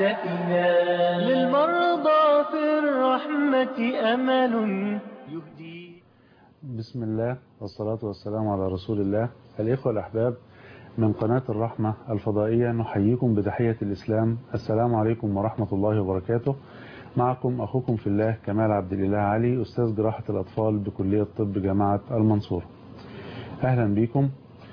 أعدائنا للمرضى في الرحمة أمل يهدي بسم الله والصلاة والسلام على رسول الله الإخوة الأحباب من قناة الرحمة الفضائية نحييكم بتحية الإسلام السلام عليكم ورحمة الله وبركاته معكم أخوكم في الله كمال عبد الإله علي أستاذ جراحة الأطفال بكلية طب جامعة المنصورة أهلا بكم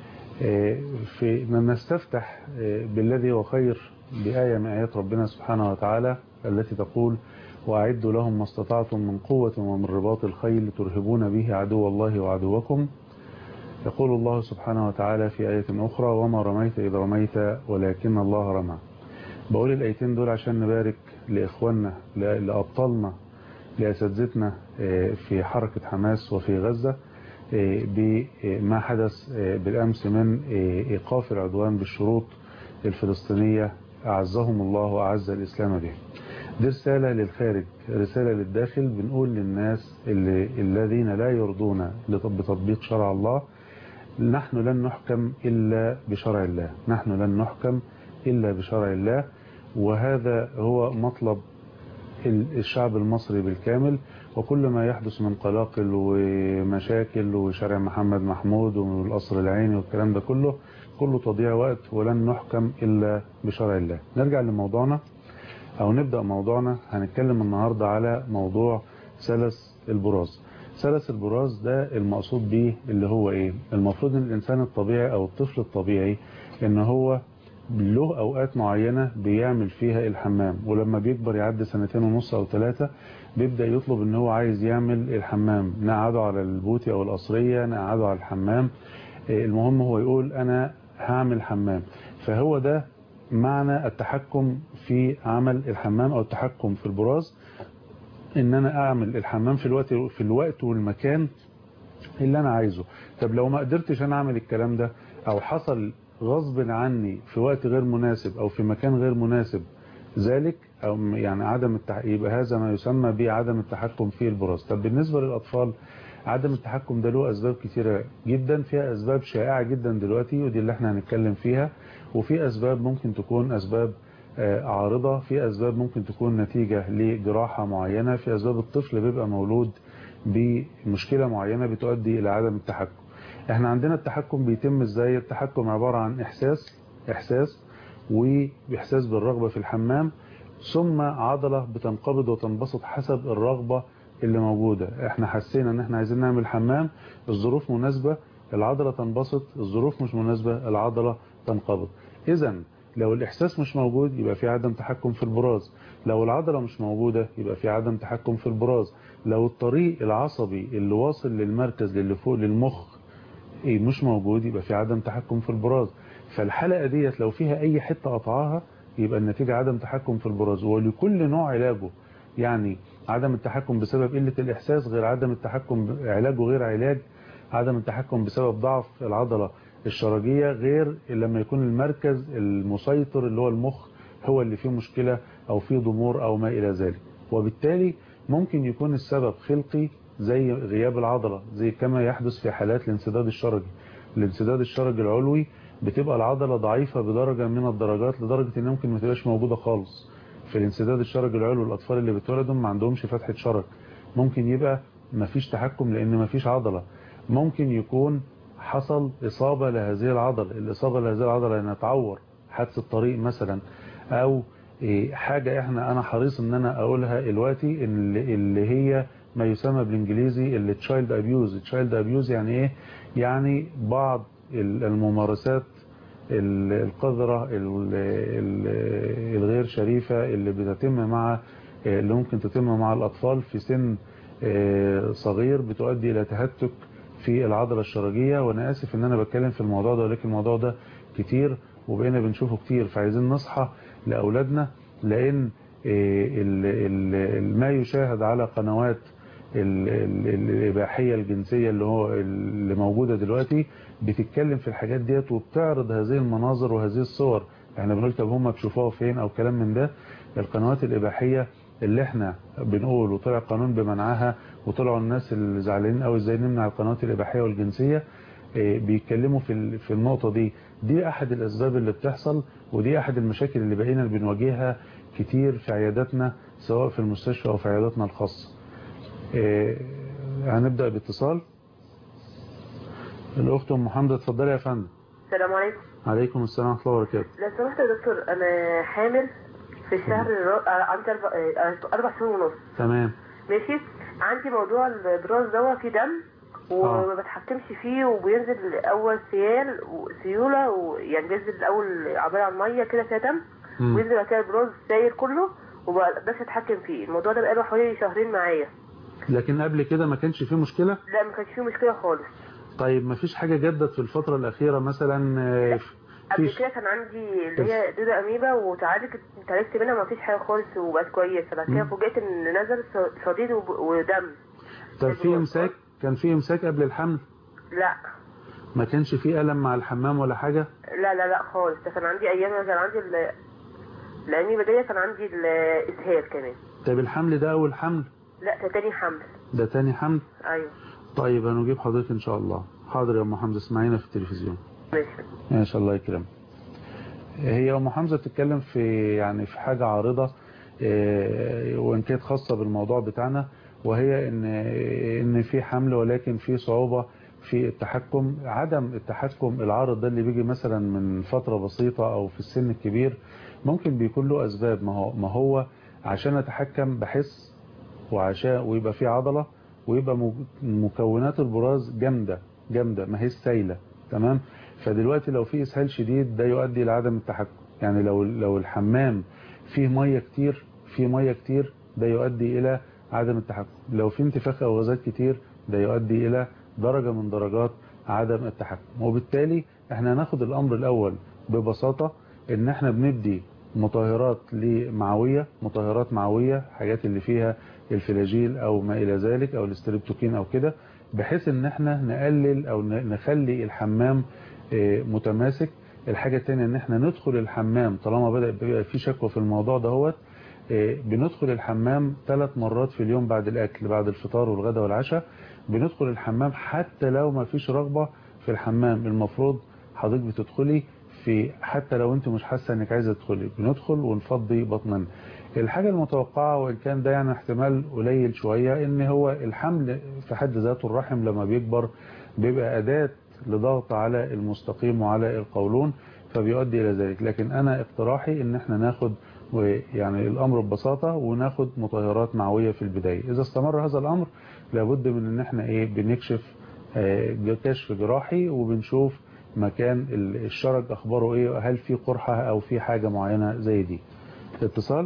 في من نستفتح بالذي هو خير بآية من آيات ربنا سبحانه وتعالى التي تقول وأعدوا لهم ما استطعتم من قوة ومن رباط الخيل ترهبون به عدو الله وعدوكم يقول الله سبحانه وتعالى في آية أخرى وما رميت إذ رميت ولكن الله رمى بقول الآيتين دول عشان نبارك لإخواننا لأبطالنا لأساتذتنا في حركة حماس وفي غزة بما حدث بالأمس من إيقاف العدوان بالشروط الفلسطينية أعزهم الله وأعز الإسلام به دي رسالة للخارج رسالة للداخل بنقول للناس اللي الذين لا يرضون بتطبيق شرع الله نحن لن نحكم إلا بشرع الله نحن لن نحكم إلا بشرع الله وهذا هو مطلب الشعب المصري بالكامل وكل ما يحدث من قلاقل ومشاكل وشارع محمد محمود والقصر العيني والكلام ده كله كله تضييع وقت ولن نحكم إلا بشرع الله نرجع لموضوعنا أو نبدأ موضوعنا هنتكلم النهاردة على موضوع سلس البراز سلس البراز ده المقصود به اللي هو ايه المفروض ان الانسان الطبيعي او الطفل الطبيعي ان هو له اوقات معينة بيعمل فيها الحمام ولما بيكبر يعدي سنتين ونص او ثلاثة بيبدأ يطلب ان هو عايز يعمل الحمام نقعده على البوتي او القصرية نقعده على الحمام المهم هو يقول انا هعمل حمام فهو ده معنى التحكم في عمل الحمام او التحكم في البراز ان انا اعمل الحمام في الوقت في الوقت والمكان اللي انا عايزه طب لو ما قدرتش انا اعمل الكلام ده او حصل غصب عني في وقت غير مناسب او في مكان غير مناسب ذلك او يعني عدم التح... يبقى هذا ما يسمى بعدم التحكم في البراز طب بالنسبة للاطفال عدم التحكم ده له اسباب كتيرة جدا فيها اسباب شائعة جدا دلوقتي ودي اللي احنا هنتكلم فيها وفي اسباب ممكن تكون اسباب عارضة في أسباب ممكن تكون نتيجة لجراحة معينة في أسباب الطفل بيبقى مولود بمشكلة معينة بتؤدي إلى عدم التحكم احنا عندنا التحكم بيتم ازاي التحكم عبارة عن إحساس إحساس وإحساس بالرغبة في الحمام ثم عضلة بتنقبض وتنبسط حسب الرغبة اللي موجودة احنا حسينا ان احنا عايزين نعمل حمام الظروف مناسبة العضلة تنبسط الظروف مش مناسبة العضلة تنقبض اذا لو الإحساس مش موجود يبقى في عدم تحكم في البراز لو العضلة مش موجودة يبقى في عدم تحكم في البراز لو الطريق العصبي اللي واصل للمركز اللي فوق للمخ إيه مش موجود يبقى في عدم تحكم في البراز فالحلقة ديت لو فيها أي حتة قطعها يبقى النتيجة عدم تحكم في البراز ولكل نوع علاجه يعني عدم التحكم بسبب قلة الإحساس غير عدم التحكم علاجه غير علاج عدم التحكم بسبب ضعف العضلة الشرجية غير لما يكون المركز المسيطر اللي هو المخ هو اللي فيه مشكلة او فيه ضمور او ما الى ذلك وبالتالي ممكن يكون السبب خلقي زي غياب العضلة زي كما يحدث في حالات الانسداد الشرجي الانسداد الشرجي العلوي بتبقى العضلة ضعيفة بدرجة من الدرجات لدرجة ان ممكن ما تبقاش موجودة خالص في الانسداد الشرجي العلوي الاطفال اللي بتولدوا ما عندهمش فتحة شرج ممكن يبقى ما فيش تحكم لان ما فيش عضلة ممكن يكون حصل إصابة لهذه العضلة الإصابة لهذه العضلة أن تعور حادث الطريق مثلا أو حاجة إحنا أنا حريص أن أنا أقولها دلوقتي اللي هي ما يسمى بالإنجليزي اللي تشايلد أبيوز تشايلد أبيوز يعني إيه يعني بعض الممارسات القذرة الغير شريفة اللي بتتم مع اللي ممكن تتم مع الأطفال في سن صغير بتؤدي إلى تهتك في العضلة الشرجية وانا اسف ان انا بتكلم في الموضوع ده ولكن الموضوع ده كتير وبقينا بنشوفه كتير فعايزين نصحى لأولادنا لان ما يشاهد على قنوات الإباحية الجنسية اللي هو اللي موجودة دلوقتي بتتكلم في الحاجات ديت وبتعرض هذه المناظر وهذه الصور احنا بنقول طب هم بيشوفوها فين او كلام من ده القنوات الإباحية اللي احنا بنقول وطلع قانون بمنعها وطلعوا الناس اللي زعلانين قوي ازاي نمنع القنوات الإباحية والجنسية بيتكلموا في في النقطة دي دي احد الاسباب اللي بتحصل ودي احد المشاكل اللي بقينا بنواجهها كتير في عياداتنا سواء في المستشفى أو في عياداتنا الخاصة آه، هنبدأ باتصال الأخت أم محمد اتفضلي يا فندم السلام عليكم عليكم السلام ورحمة الله وبركاته لو سمحت يا دكتور انا حامل في الشهر الر- آه، عندي اربع آه، اربع شهور ونص تمام ماشي عندي موضوع البراز ده فيه دم آه. وما بتحكمش فيه وبينزل اول سيال وسيوله ويعني بينزل الاول عباره عن ميه كده فيها دم مم. وينزل بعد كده البراز ساير كله وما بقدرش اتحكم فيه الموضوع ده بقاله حوالي شهرين معايا لكن قبل كده ما كانش فيه مشكلة لا ما كانش فيه مشكله خالص طيب ما فيش حاجة جدت في الفترة الأخيرة مثلا آه، قبل فيش كده كان عندي اللي هي دوده اميبا وتعالجت اتعالجت منها ما فيش حاجه خالص وبقت كويسه بعد كده مم. فوجئت ان نزل ص- صديد وب- ودم طب في امساك كان في امساك قبل الحمل لا ما كانش في ألم مع الحمام ولا حاجة لا لا لا خالص ده كان عندي ايام كان عندي ال- الاميبا دي كان عندي الاسهال كمان طب الحمل ده أول حمل لا ده تاني حمل ده تاني حمل ايوه طيب هنجيب حضرتك إن شاء الله حاضر يا أم حمزة اسمعينا في التلفزيون ماشي ما شاء الله يكرمك هي أم حمزة بتتكلم في يعني في حاجة عارضة آه، وإن كانت خاصة بالموضوع بتاعنا وهي إن إن في حمل ولكن في صعوبة في التحكم عدم التحكم العارض ده اللي بيجي مثلا من فترة بسيطة أو في السن الكبير ممكن بيكون له أسباب ما هو ما هو عشان أتحكم بحس وعشان ويبقى في عضلة ويبقى مج- مكونات البراز جامدة جامدة ما هي سايلة تمام فدلوقتي لو في اسهال شديد ده يؤدي لعدم التحكم يعني لو لو الحمام فيه ميه كتير فيه ميه كتير ده يؤدي الى عدم التحكم لو في انتفاخ او غازات كتير ده يؤدي الى درجة من درجات عدم التحكم وبالتالي احنا هناخد الامر الاول ببساطة ان احنا بندي مطهرات لمعوية مطهرات معوية حاجات اللي فيها الفلاجيل او ما الى ذلك او الاستريبتوكين او كده بحيث ان احنا نقلل او ن- نخلي الحمام آه، متماسك الحاجة التانية ان احنا ندخل الحمام طالما بدأ يبقى في شكوى في الموضوع دهوت آه، بندخل الحمام ثلاث مرات في اليوم بعد الاكل بعد الفطار والغداء والعشاء بندخل الحمام حتى لو ما فيش رغبة في الحمام المفروض حضرتك بتدخلي في حتى لو انت مش حاسه انك عايزه تدخلي بندخل ونفضي بطننا الحاجة المتوقعة وإن كان ده يعني احتمال قليل شوية إن هو الحمل في حد ذاته الرحم لما بيكبر بيبقى أداة لضغط على المستقيم وعلى القولون فبيؤدي إلى ذلك لكن أنا اقتراحي إن احنا ناخد يعني الأمر ببساطة وناخد مطهرات معوية في البداية إذا استمر هذا الأمر لابد من إن احنا إيه بنكشف آه، كشف جراحي وبنشوف مكان الشرج أخباره إيه هل في قرحة أو في حاجة معينة زي دي اتصال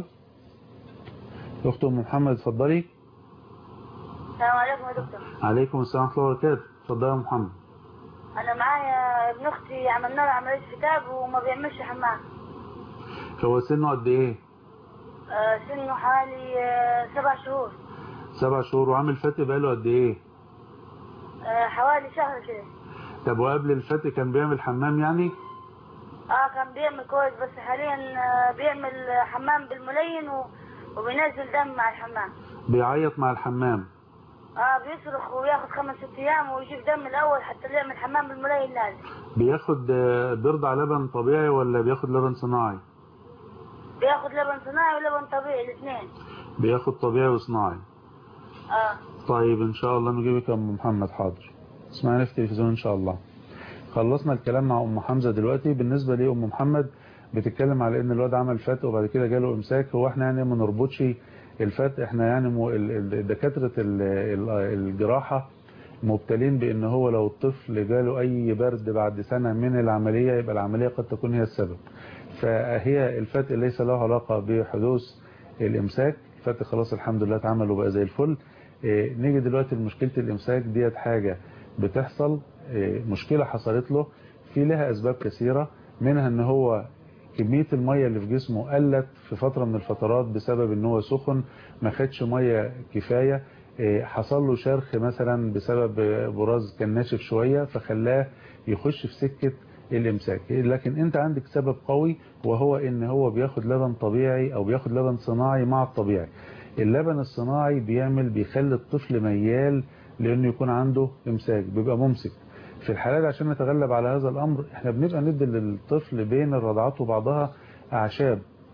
اخت ام محمد اتفضلي السلام عليكم يا دكتور عليكم السلام ورحمه الله وبركاته اتفضلي يا محمد انا معايا ابن اختي عملنا له عمليه فتاق وما بيعملش حمام هو سنه قد ايه آه، سنه حوالي آه، سبع شهور سبع شهور وعامل فتق بقاله قد ايه آه، حوالي شهر كده طب وقبل الفتق كان بيعمل حمام يعني اه كان بيعمل كويس بس حاليا آه، بيعمل آه، حمام بالملين و... وبينزل دم مع الحمام بيعيط مع الحمام اه بيصرخ وياخد خمس ست ايام ويجيب دم الاول حتى اللي يعمل حمام بالملين لازم بياخد آه، بيرضع لبن طبيعي ولا بياخد لبن صناعي بياخد لبن صناعي ولبن طبيعي الاثنين بياخد طبيعي وصناعي اه طيب ان شاء الله نجيبك يا ام محمد حاضر اسمعنا في التلفزيون ان شاء الله خلصنا الكلام مع ام حمزه دلوقتي بالنسبه لي ام محمد بتتكلم على ان الواد عمل فتق وبعد كده جاله امساك هو احنا يعني ما نربطش الفتق احنا يعني مو- ال- ال- دكاتره ال- ال- الجراحه مبتلين بان هو لو الطفل جاله اي برد بعد سنه من العمليه يبقى العمليه قد تكون هي السبب فهي الفتق ليس له علاقه بحدوث الامساك الفتق خلاص الحمد لله اتعمل وبقى زي الفل إيه، نيجي دلوقتي لمشكله الامساك ديت حاجه بتحصل إيه، مشكله حصلت له في لها اسباب كثيره منها ان هو كمية المية اللي في جسمه قلت في فترة من الفترات بسبب ان هو سخن ما خدش مية كفاية إيه، حصل له شرخ مثلا بسبب براز كان ناشف شوية فخلاه يخش في سكة الامساك لكن انت عندك سبب قوي وهو ان هو بياخد لبن طبيعي او بياخد لبن صناعي مع الطبيعي اللبن الصناعي بيعمل بيخلي الطفل ميال لانه يكون عنده امساك بيبقى ممسك في الحالات عشان نتغلب على هذا الامر احنا بنبقى ندي للطفل بين الرضعات وبعضها اعشاب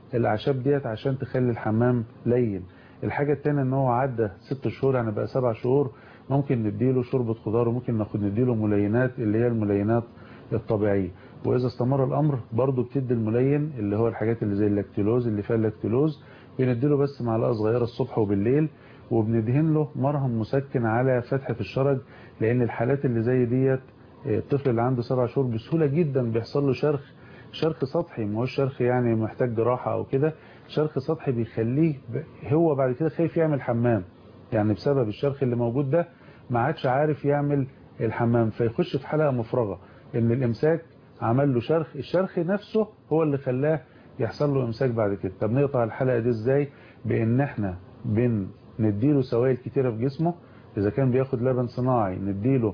الاعشاب ديت عشان تخلي الحمام لين الحاجة التانية ان هو عدى ست شهور يعني بقى سبع شهور ممكن نديله شوربة خضار وممكن ناخد نديله ملينات اللي هي الملينات الطبيعية واذا استمر الامر برضو بتدي الملين اللي هو الحاجات اللي زي اللاكتيلوز اللي فيها اللاكتيلوز بنديله بس معلقة صغيرة الصبح وبالليل وبندهن له مرهم مسكن على فتحة الشرج لان الحالات اللي زي ديت الطفل اللي عنده سبع شهور بسهولة جدا بيحصل له شرخ شرخ سطحي ما هوش شرخ يعني محتاج جراحة او كده شرخ سطحي بيخليه هو بعد كده خايف يعمل حمام يعني بسبب الشرخ اللي موجود ده ما عادش عارف يعمل الحمام فيخش في حلقة مفرغة ان الامساك عمل له شرخ الشرخ نفسه هو اللي خلاه يحصل له امساك بعد كده طب نقطع الحلقة دي ازاي بان احنا بن نديله سوائل كتيرة في جسمه اذا كان بياخد لبن صناعي نديله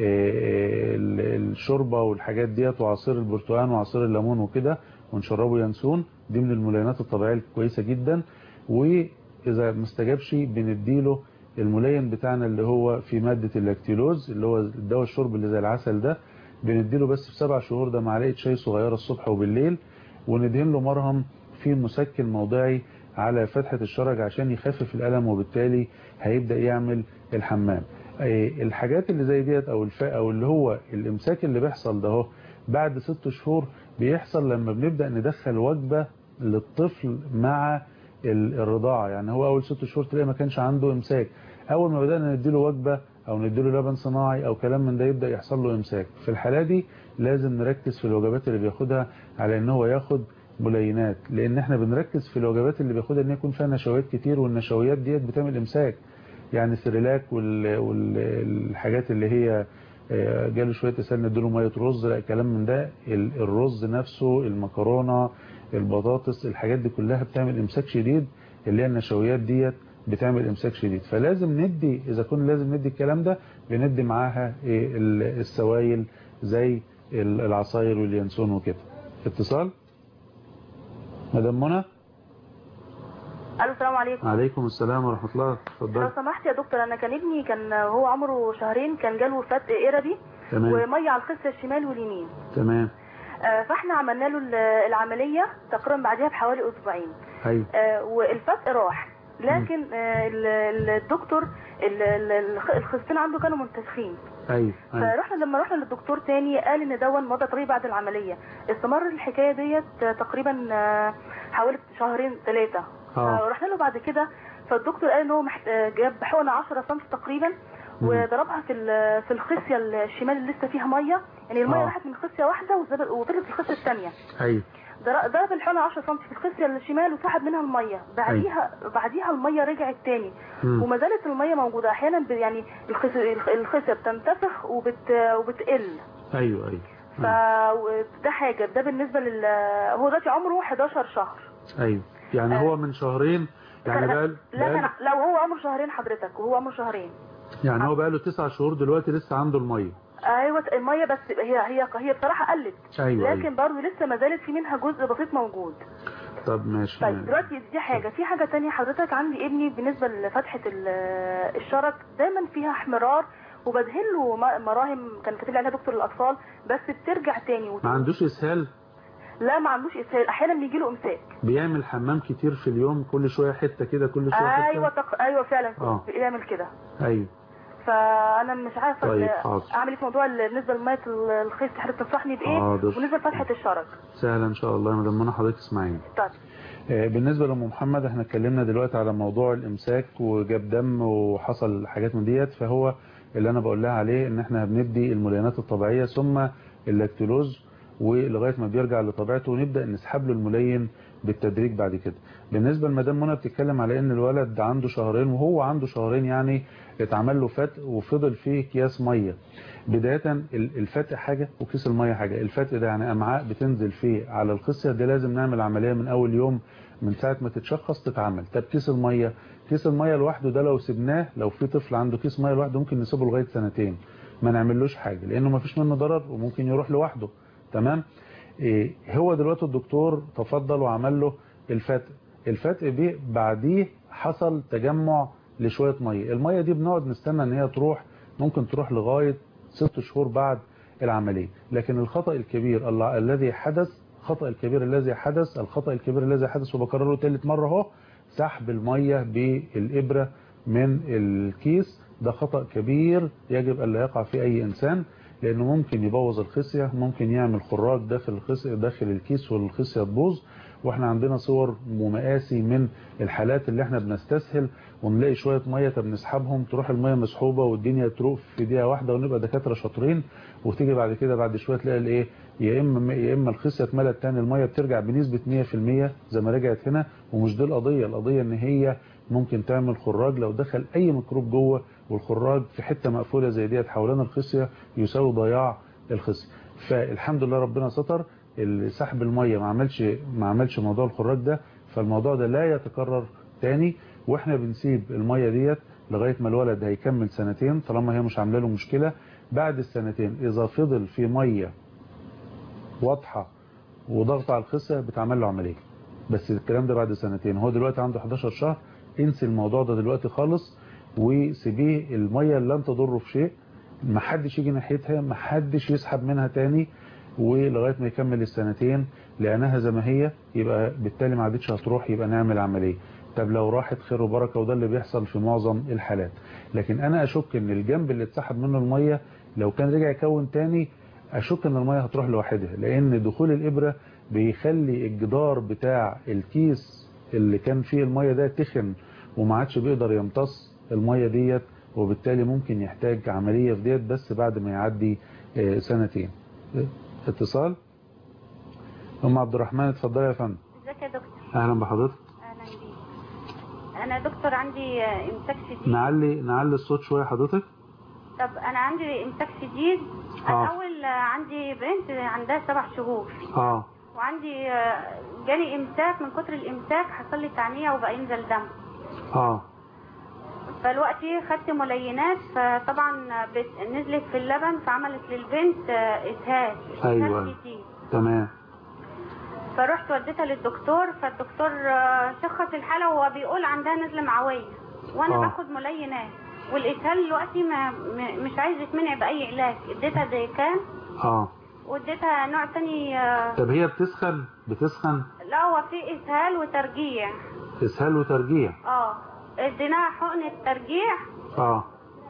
الشوربة والحاجات ديت وعصير البرتقال وعصير الليمون وكده ونشربه ينسون دي من الملينات الطبيعية الكويسة جدا وإذا ما استجابش بنديله الملين بتاعنا اللي هو في مادة اللاكتيلوز اللي هو الدواء الشرب اللي زي العسل ده بنديله بس في سبع شهور ده معلقة شاي صغيرة الصبح وبالليل وندهن له مرهم فيه مسكن موضعي على فتحة الشرج عشان يخفف الألم وبالتالي هيبدأ يعمل الحمام الحاجات اللي زي ديت او الفاء او اللي هو الامساك اللي بيحصل ده اهو بعد ست شهور بيحصل لما بنبدأ ندخل وجبة للطفل مع الرضاعة يعني هو اول ست شهور تلاقي ما كانش عنده امساك اول ما بدأنا نديله وجبة او نديله لبن صناعي او كلام من ده يبدأ يحصل له امساك في الحالة دي لازم نركز في الوجبات اللي بياخدها على ان هو ياخد ملينات لان احنا بنركز في الوجبات اللي بياخدها ان يكون فيها نشويات كتير والنشويات ديت بتعمل امساك يعني سريلاك والحاجات اللي هي جاله شوية اسهال نديله مية رز لا كلام من ده الرز نفسه المكرونة البطاطس الحاجات دي كلها بتعمل امساك شديد اللي هي النشويات ديت بتعمل امساك شديد فلازم ندي اذا كنا لازم ندي الكلام ده بندي معاها السوائل زي العصاير واليانسون وكده اتصال مدام منى الو السلام عليكم عليكم السلام ورحمة الله اتفضل لو سمحت يا دكتور انا كان ابني كان هو عمره شهرين كان جاله فتق قربي تمام وميه على الخصيه الشمال واليمين تمام آه، فاحنا عملنا له ال- العمليه تقريبا بعدها بحوالي اسبوعين ايوه آه، والفتق راح لكن آه، ال- ال- الدكتور ال- ال- الخ- الخصين عنده كانوا منتفخين ايوه ايوه فرحنا لما رحنا للدكتور تاني قال ان دون مضى طبيعي بعد العمليه استمر الحكايه ديت آه، تقريبا آه، حوالي شهرين ثلاثه اه رحنا له بعد كده فالدكتور قال ان هو محت... جاب حقنه 10 سم تقريبا مم. وضربها في ال- في الخصيه الشمال اللي لسه فيها ميه يعني الميه آه. راحت من خصيه واحده وزب- وطلعت في الخصيه الثانيه ايوه ضر- ضرب الحقنه 10 سم في الخصيه الشمال وسحب منها الميه بعديها بعديها الميه رجعت تاني مم. وما زالت الميه موجوده احيانا ب- يعني الخص- الخ- الخصيه بتنتفخ وبت... وبتقل ايوه ايوه فده حاجه ده بالنسبه لل هو دلوقتي عمره 11 شهر ايوه يعني هو من شهرين يعني بقى لا كان لو هو عمره شهرين حضرتك وهو عمره شهرين يعني هو بقى له تسع شهور دلوقتي لسه عنده الميه ايوه الميه بس هي هي هي بصراحه قلت ايوه لكن ايوه برضه لسه ما زالت في منها جزء بسيط موجود طب ماشي طيب ماشي. دلوقتي دي حاجه في حاجه تانية حضرتك عندي ابني بالنسبه لفتحه ال- الشرج دايما فيها احمرار وبدهن له م- مراهم كان كاتب لي عليها دكتور الاطفال بس بترجع تاني وت... ما عندوش اسهال لا ما عندوش اسهال احيانا بيجي له امساك بيعمل حمام كتير في اليوم كل شويه حته كده كل شويه حته ايوه تق... ايوه فعلا آه. بيعمل كده ايوه فانا مش عارفه طيب، ال- حاضر. اعمل ايه في موضوع ال- بالنسبه لميه ال- الخيط حضرتك تنصحني بايه حاضر. وبالنسبه لفتحه الشرج سهله ان شاء الله يا مدام منى حضرتك اسمعيني طيب آه، بالنسبة لأم محمد احنا اتكلمنا دلوقتي على موضوع الامساك وجاب دم وحصل حاجات من ديت فهو اللي انا بقول لها عليه ان احنا بندي الملينات الطبيعية ثم اللاكتولوز ولغاية ما بيرجع لطبيعته ونبدأ نسحب له الملين بالتدريج بعد كده بالنسبة لمدام منى بتتكلم على ان الولد عنده شهرين وهو عنده شهرين يعني اتعمل له فتق وفضل فيه اكياس مية بداية ال- الفتق حاجة وكيس المية حاجة الفتق ده يعني امعاء بتنزل فيه على الخصية دي لازم نعمل عملية من اول يوم من ساعة ما تتشخص تتعمل طب كيس المية كيس المية لوحده ده لو سبناه لو في طفل عنده كيس مية لوحده ممكن نسيبه لغاية سنتين ما نعملوش حاجة لانه ما فيش منه ضرر وممكن يروح لوحده تمام إيه هو دلوقتي الدكتور تفضل وعمل له الفتق الفتق بيه بعديه حصل تجمع لشوية مية المية دي بنقعد نستنى ان هي تروح ممكن تروح لغاية ست شهور بعد العملية لكن الخطأ الكبير ال- الذي حدث الخطأ الكبير الذي حدث الخطأ الكبير الذي حدث وبكرره ثالث مرة اهو سحب المية بالإبرة من الكيس ده خطأ كبير يجب أن لا يقع في أي إنسان لأنه ممكن يبوظ الخصية ممكن يعمل خراج داخل الخصية داخل الكيس والخصية تبوظ واحنا عندنا صور ومقاسي من الحالات اللي احنا بنستسهل ونلاقي شوية مية طب نسحبهم تروح المية مسحوبة والدنيا تروق في دقيقة واحدة ونبقى دكاترة شاطرين وتيجي بعد كده بعد شوية تلاقي الايه يا اما يا اما الخصية اتملت تاني المية بترجع بنسبة 100% زي ما رجعت هنا ومش دي القضية القضية ان هي ممكن تعمل خراج لو دخل اي ميكروب جوه والخراج في حتة مقفولة زي ديت حوالين الخصية يساوي ضياع الخصية فالحمد لله ربنا ستر سحب المية ما عملش ما عملش موضوع الخراج ده فالموضوع ده لا يتكرر تاني واحنا بنسيب المية ديت لغاية ما الولد هيكمل سنتين طالما هي مش عامله له مشكلة بعد السنتين اذا فضل في مية واضحة وضغط على الخصية بتعمل له عملية بس الكلام ده بعد سنتين هو دلوقتي عنده 11 شهر انسي الموضوع ده دلوقتي خالص وسيبيه المية لن تضره في شيء ما حدش يجي ناحيتها ما حدش يسحب منها تاني ولغاية ما يكمل السنتين لأنها زي ما هي يبقى بالتالي ما عادتش هتروح يبقى نعمل عملية طب لو راحت خير وبركة وده اللي بيحصل في معظم الحالات لكن أنا أشك إن الجنب اللي اتسحب منه المية لو كان رجع يكون تاني أشك إن المية هتروح لوحدها لأن دخول الإبرة بيخلي الجدار بتاع الكيس اللي كان فيه المية ده تخن وما عادش بيقدر يمتص المية ديت وبالتالي ممكن يحتاج عملية في ديت بس بعد ما يعدي سنتين اتصال ام عبد الرحمن اتفضلي يا فندم ازيك يا دكتور اهلا بحضرتك اهلا بيك انا دكتور عندي امساك شديد نعلي نعلي الصوت شويه حضرتك طب انا عندي امساك شديد آه. الاول عندي بنت عندها سبع شهور اه وعندي جالي امساك من كتر الامساك حصل لي تعنيه وبقى ينزل دم اه فالوقتي خدت ملينات فطبعا بت- نزلت في اللبن فعملت للبنت اسهال أيوة. اسهال كتير تمام فرحت وديتها للدكتور فالدكتور آه، شخص الحالة وهو بيقول عندها نزلة معوية وانا آه. باخد ملينات والاسهال دلوقتي ما م- مش عايز يتمنع باي علاج اديتها ديكان اه واديتها نوع تاني آه، طب هي بتسخن بتسخن لا هو في اسهال وترجيع اسهال وترجيع اه اديناها حقنة ترجيع اه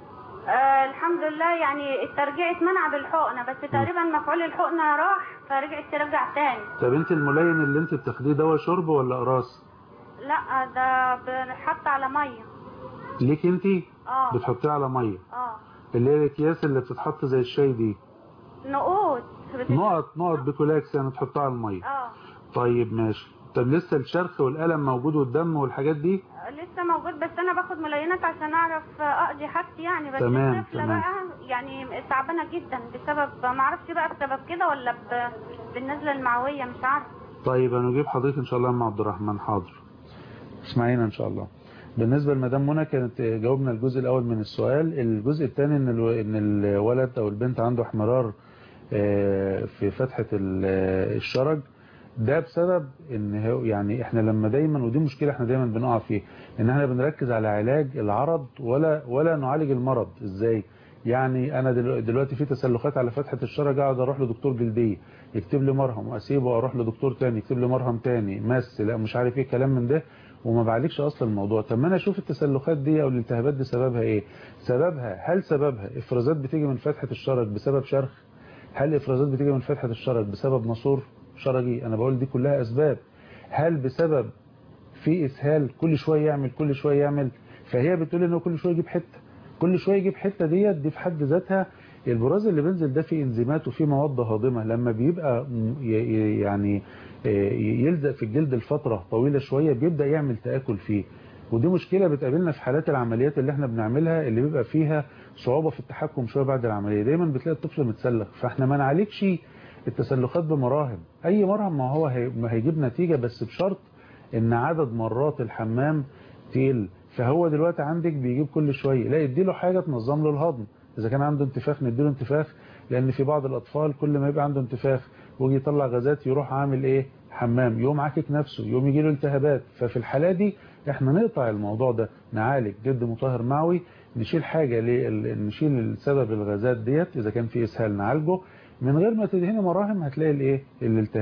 آه الحمد لله يعني الترجيع اتمنع بالحقنة بس تقريبا مفعول الحقنة راح فرجعت ترجع تاني طب انت الملين اللي انت بتاخديه دواء شرب ولا قراص لا ده بنحط على مية ليك انت اه بتحطيه على ميه اه اللي هي الاكياس اللي بتتحط زي الشاي دي نقود بت- نقط نقط بيكولاكس يعني تحطها على الميه اه طيب ماشي طب لسه الشرخ والألم موجود والدم والحاجات دي لسه موجود بس انا باخد ملينات عشان اعرف اقضي حاجتي يعني بس تمام، الطفله تمام. بقى يعني تعبانه جدا بسبب ما اعرفش بقى بسبب كده ولا ب... بالنزله المعويه مش عارفه طيب انا اجيب حضرتك ان شاء الله مع عبد الرحمن حاضر اسمعينا ان شاء الله بالنسبة لمدام منى كانت جاوبنا الجزء الاول من السؤال الجزء الثاني ان الو- ان الولد او البنت عنده احمرار آه، في فتحة ال- آه، الشرج ده بسبب ان هو يعني احنا لما دايما ودي مشكلة احنا دايما بنقع فيه ان احنا بنركز على علاج العرض ولا ولا نعالج المرض ازاي يعني انا دلو- دلوقتي في تسلخات على فتحة الشرج اقعد اروح لدكتور جلدية يكتب لي مرهم واسيبه واروح لدكتور تاني يكتب لي مرهم تاني مس لا مش عارف ايه كلام من ده وما بعالجش اصلا الموضوع طب ما انا اشوف التسلخات دي او الالتهابات دي سببها ايه سببها هل سببها افرازات بتيجي من فتحة الشرج بسبب شرخ هل افرازات بتيجي من فتحة الشرج بسبب ناسور شرجي انا بقول دي كلها اسباب هل بسبب في اسهال كل شويه يعمل كل شويه يعمل فهي بتقول انه كل شويه يجيب حته كل شويه يجيب حته ديت دي في حد ذاتها البراز اللي بينزل ده فيه انزيمات وفيه مواد هاضمه لما بيبقى م- ي- ي- يعني آه، يلزق في الجلد لفتره طويله شويه بيبدا يعمل تاكل فيه ودي مشكله بتقابلنا في حالات العمليات اللي احنا بنعملها اللي بيبقى فيها صعوبه في التحكم شويه بعد العمليه دايما بتلاقي الطفل متسلخ فاحنا ما نعالجش التسلخات بمراهم اي مرهم ما هو هي- ما هيجيب نتيجه بس بشرط ان عدد مرات الحمام تقل فهو دلوقتي عندك بيجيب كل شويه لا اديله حاجه تنظم له الهضم اذا كان عنده انتفاخ نديله انتفاخ لان في بعض الاطفال كل ما يبقى عنده انتفاخ ويجي يطلع غازات يروح عامل ايه حمام يوم عاكك نفسه يوم يجي له التهابات ففي الحاله دي احنا نقطع الموضوع ده نعالج جلد مطهر معوي نشيل حاجه ليه نشيل السبب الغازات ديت اذا كان في اسهال نعالجه من غير ما تدهني مراهم هتلاقي الايه الالتهاب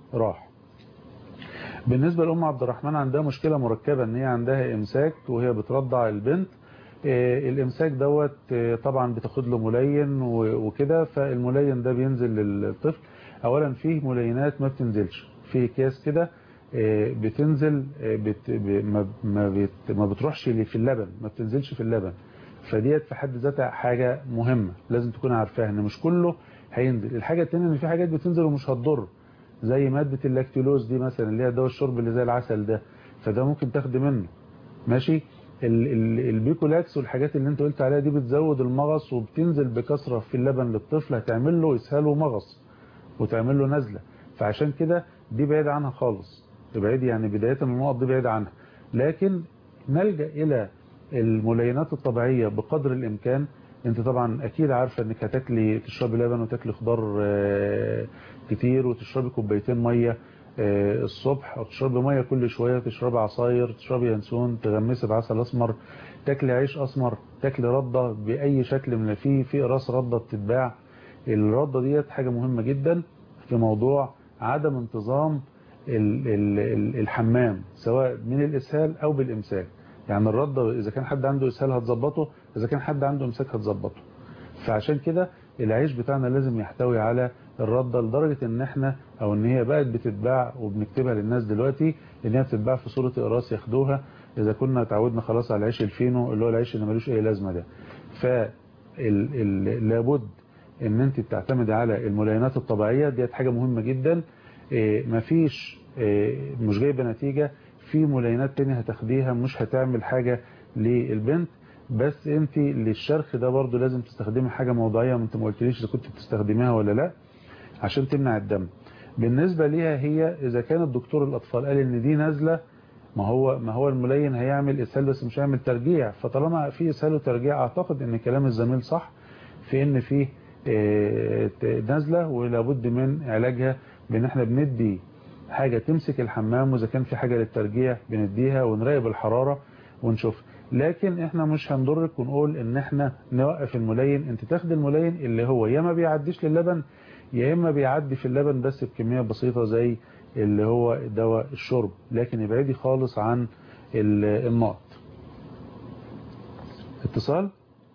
راح بالنسبة لأم عبد الرحمن عندها مشكلة مركبة ان هي عندها امساك وهي بترضع البنت آه، الامساك دوت آه، طبعا بتاخد له ملين و- وكده فالملين ده بينزل للطفل اولا فيه ملينات ما بتنزلش فيه اكياس كده آه، بتنزل آه، بت ب- ما ما بت ما بتروحش في اللبن ما بتنزلش في اللبن فديت في حد ذاتها حاجة مهمة لازم تكون عارفاها ان مش كله هينزل الحاجة التانية ان في حاجات بتنزل ومش هتضر زي مادة اللاكتولوز دي مثلا اللي هي دواء الشرب اللي زي العسل ده فده ممكن تاخد منه ماشي ال- ال- البيكولاكس والحاجات اللي انت قلت عليها دي بتزود المغص وبتنزل بكثرة في اللبن للطفل هتعمل له اسهال ومغص وتعمل له نزلة فعشان كده دي بعيد عنها خالص بعيد يعني بداية من النقط دي بعيد عنها لكن نلجأ إلى الملينات الطبيعية بقدر الإمكان انت طبعا اكيد عارفة انك هتاكلي تشربي لبن وتاكلي خضار آه، كتير وتشربي كوبايتين مية آه، الصبح او تشربي مية كل شوية تشربي عصاير تشربي ينسون تغمسي بعسل اسمر تاكلي عيش اسمر تاكلي ردة باي شكل من في في راس ردة بتتباع الردة ديت حاجة مهمة جدا في موضوع عدم انتظام ال- ال- ال- الحمام سواء من الاسهال او بالامساك يعني الردة اذا كان حد عنده اسهال هتظبطه اذا كان حد عنده امساك هتظبطه فعشان كده العيش بتاعنا لازم يحتوي على الردة لدرجة ان احنا او ان هي بقت بتتباع وبنكتبها للناس دلوقتي ان هي بتتباع في صورة اقراص ياخدوها اذا كنا اتعودنا خلاص على العيش الفينو اللي هو العيش اللي ملوش اي لازمة ده فلابد ان انت بتعتمد على الملينات الطبيعية ديت حاجة مهمة جدا إيه، مفيش إيه، مش جايبة نتيجة في ملينات تانية هتاخديها مش هتعمل حاجة للبنت بس انت للشرخ ده برضو لازم تستخدمي حاجة موضعية ما انت ما قلتليش اذا كنت بتستخدميها ولا لا عشان تمنع الدم بالنسبة ليها هي اذا كان الدكتور الاطفال قال ان دي نازلة ما هو ما هو الملين هيعمل اسهال بس مش هيعمل ترجيع فطالما في اسهال وترجيع اعتقد ان كلام الزميل صح في ان في آه، نازلة ولابد من علاجها بان احنا بندي حاجة تمسك الحمام واذا كان في حاجة للترجيع بنديها ونراقب الحرارة ونشوف لكن احنا مش هنضرك ونقول ان احنا نوقف الملين انت تاخد الملين اللي هو يا ما بيعديش للبن يا اما بيعدي في اللبن بس بكمية بسيطة زي اللي هو دواء الشرب لكن ابعدي خالص عن ال- النقط اتصال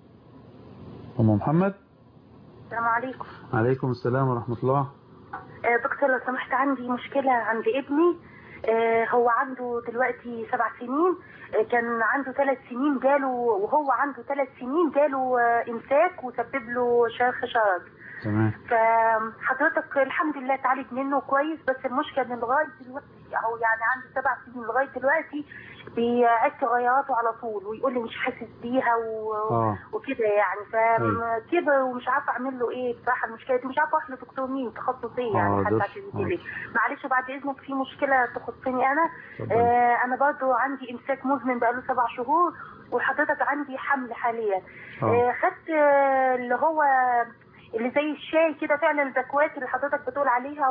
ام محمد السلام عليكم عليكم السلام ورحمة الله آه، دكتور لو سمحت عندي مشكلة عند ابني آه، هو عنده دلوقتي سبع سنين آه، كان عنده ثلاث سنين جاله وهو عنده ثلاث سنين جاله آه، امساك وسبب له شرخ شرج تمام فحضرتك الحمد لله اتعالج منه كويس بس المشكله ان لغايه دلوقتي او يعني عنده سبع سنين لغايه دلوقتي بيعد غيراته على طول ويقول لي مش حاسس بيها و... اه وكده يعني فكبر ومش عارفه اعمل له ايه بصراحه المشكله دي مش عارفه اروح لدكتور مين تخصص ايه آه، يعني حتى ده- عشان آه. يجي لي معلش بعد اذنك في مشكله تخصني انا اتفضل. آه انا برضو عندي امساك مزمن بقاله سبع شهور وحضرتك عندي حمل حاليا آه. آه خدت آه اللي هو اللي زي الشاي كده فعلا البكوات اللي حضرتك بتقول عليها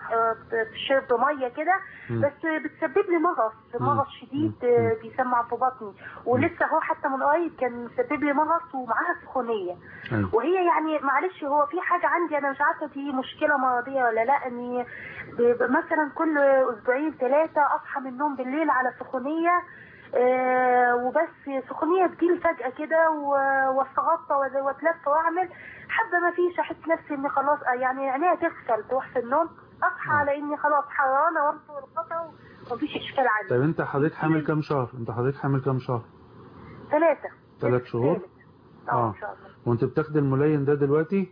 وتشرب ميه كده مم. بس بتسبب لي مغص مم. مغص شديد مم. آه، بيسمع في بطني ولسه هو حتى من قريب كان مسبب لي مغص ومعاها سخونيه أيوة. وهي يعني معلش هو في حاجه عندي انا مش عارفه دي مشكله مرضيه ولا لا اني ب- مثلا كل اسبوعين ثلاثه اصحى من النوم بالليل على سخونيه آه وبس سخونيه تجيلي فجاه كده و- واستغطى وز- واتلف واعمل حابه ما فيش احس نفسي اني خلاص آه، يعني عينيها تغفل تروح في النوم اصحى على اني خلاص حرانه وامسك القطع ومفيش اشكال عندي طب انت حضرتك حامل كام شهر انت حضرتك حامل كام شهر ثلاثه ثلاث شهور اه آه. ان شاء الله وانت بتاخد الملين ده دلوقتي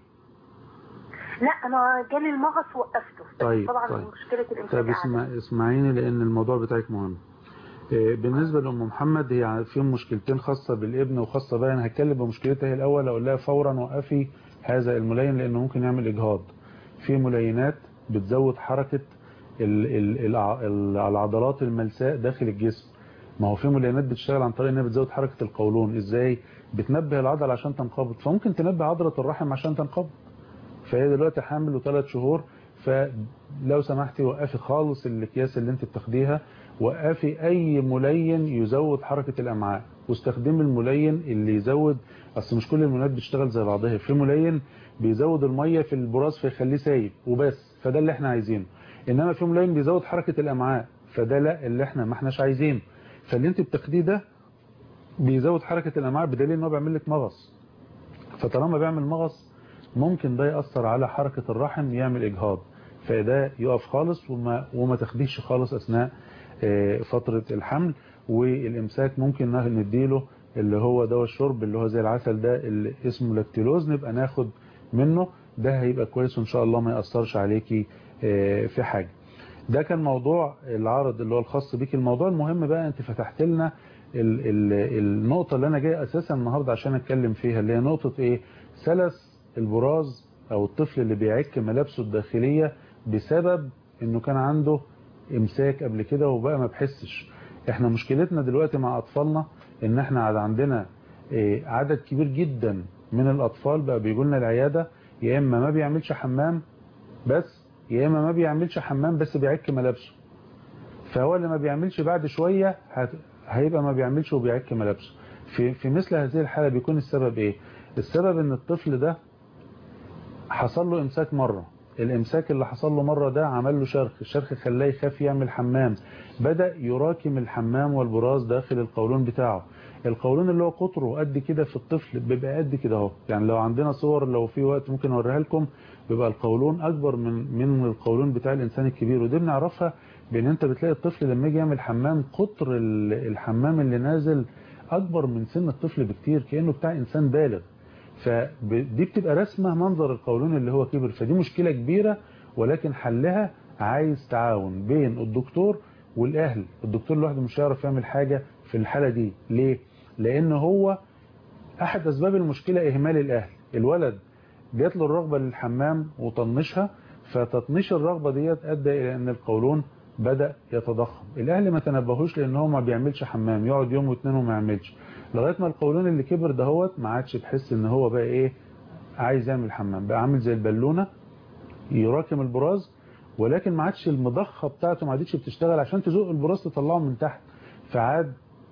لا انا جالي المغص وقفته بس طيب، طبعا طيب. مشكله الامساك طب عندي. اسمع اسمعيني لان الموضوع بتاعك مهم إيه، بالنسبة لأم محمد هي في مشكلتين خاصة بالابن وخاصة بقى أنا هتكلم بمشكلتها هي الأول أقول لها فورا وقفي هذا الملين لأنه ممكن يعمل إجهاض في ملينات بتزود حركة ال ال الع- ال- العضلات الملساء داخل الجسم ما هو في ملينات بتشتغل عن طريق انها بتزود حركة القولون ازاي بتنبه العضلة عشان تنقبض فممكن تنبه عضلة الرحم عشان تنقبض فهي دلوقتي حامل وثلاث شهور فلو سمحتي وقفي خالص الاكياس اللي انت بتاخديها وقفي اي ملين يزود حركة الامعاء واستخدمي الملين اللي يزود اصل مش كل الملينات بتشتغل زي بعضها في ملين بيزود المية في البراز فيخليه سايب وبس فده اللي احنا عايزينه انما في ملايين بيزود حركه الامعاء فده لا اللي احنا ما احناش عايزينه فاللي انت بتاخديه ده بيزود حركه الامعاء بدليل ان هو بيعمل لك مغص فطالما بيعمل مغص ممكن ده ياثر على حركه الرحم يعمل اجهاض فده يقف خالص وما وما تاخديش خالص اثناء آه، فتره الحمل والامساك ممكن نديله اللي هو دواء الشرب اللي هو زي العسل ده اللي اسمه لاكتيلوز نبقى ناخد منه ده هيبقى كويس وان شاء الله ما ياثرش عليكي آه، في حاجه ده كان موضوع العرض اللي هو الخاص بيك الموضوع المهم بقى انت فتحت لنا ال ال النقطة اللي انا جاي اساسا النهاردة عشان اتكلم فيها اللي هي نقطة ايه سلس البراز او الطفل اللي بيعك ملابسه الداخلية بسبب انه كان عنده امساك قبل كده وبقى ما بحسش احنا مشكلتنا دلوقتي مع اطفالنا ان احنا عاد عندنا إيه عدد كبير جدا من الاطفال بقى بيجوا لنا العيادة يا اما ما بيعملش حمام بس يا اما ما بيعملش حمام بس بيعك ملابسه فهو اللي ما بيعملش بعد شوية هت... هيبقى ما بيعملش وبيعك ملابسه في في مثل هذه الحالة بيكون السبب ايه السبب ان الطفل ده حصل له امساك مرة الامساك اللي حصل له مرة ده عمل له شرخ الشرخ خلاه يخاف يعمل حمام بدأ يراكم الحمام والبراز داخل القولون بتاعه القولون اللي هو قطره قد كده في الطفل بيبقى قد كده اهو يعني لو عندنا صور لو في وقت ممكن اوريها لكم بيبقى القولون اكبر من من القولون بتاع الانسان الكبير ودي بنعرفها بان انت بتلاقي الطفل لما يجي يعمل حمام قطر الحمام اللي نازل اكبر من سن الطفل بكتير كانه بتاع انسان بالغ فدي بتبقى رسمه منظر القولون اللي هو كبر فدي مشكله كبيره ولكن حلها عايز تعاون بين الدكتور والاهل الدكتور لوحده مش هيعرف يعمل حاجه في الحاله دي ليه لان هو احد اسباب المشكله اهمال الاهل الولد جات له الرغبه للحمام وطنشها فتطنيش الرغبه ديت ادى الى ان القولون بدا يتضخم الاهل ما تنبهوش لان هو ما بيعملش حمام يقعد يوم واثنين وما يعملش لغايه ما القولون اللي كبر دهوت ما عادش تحس ان هو بقى ايه عايز يعمل حمام بقى عامل زي البالونه يراكم البراز ولكن ما عادش المضخه بتاعته ما عادتش بتشتغل عشان تزق البراز تطلعه من تحت فعاد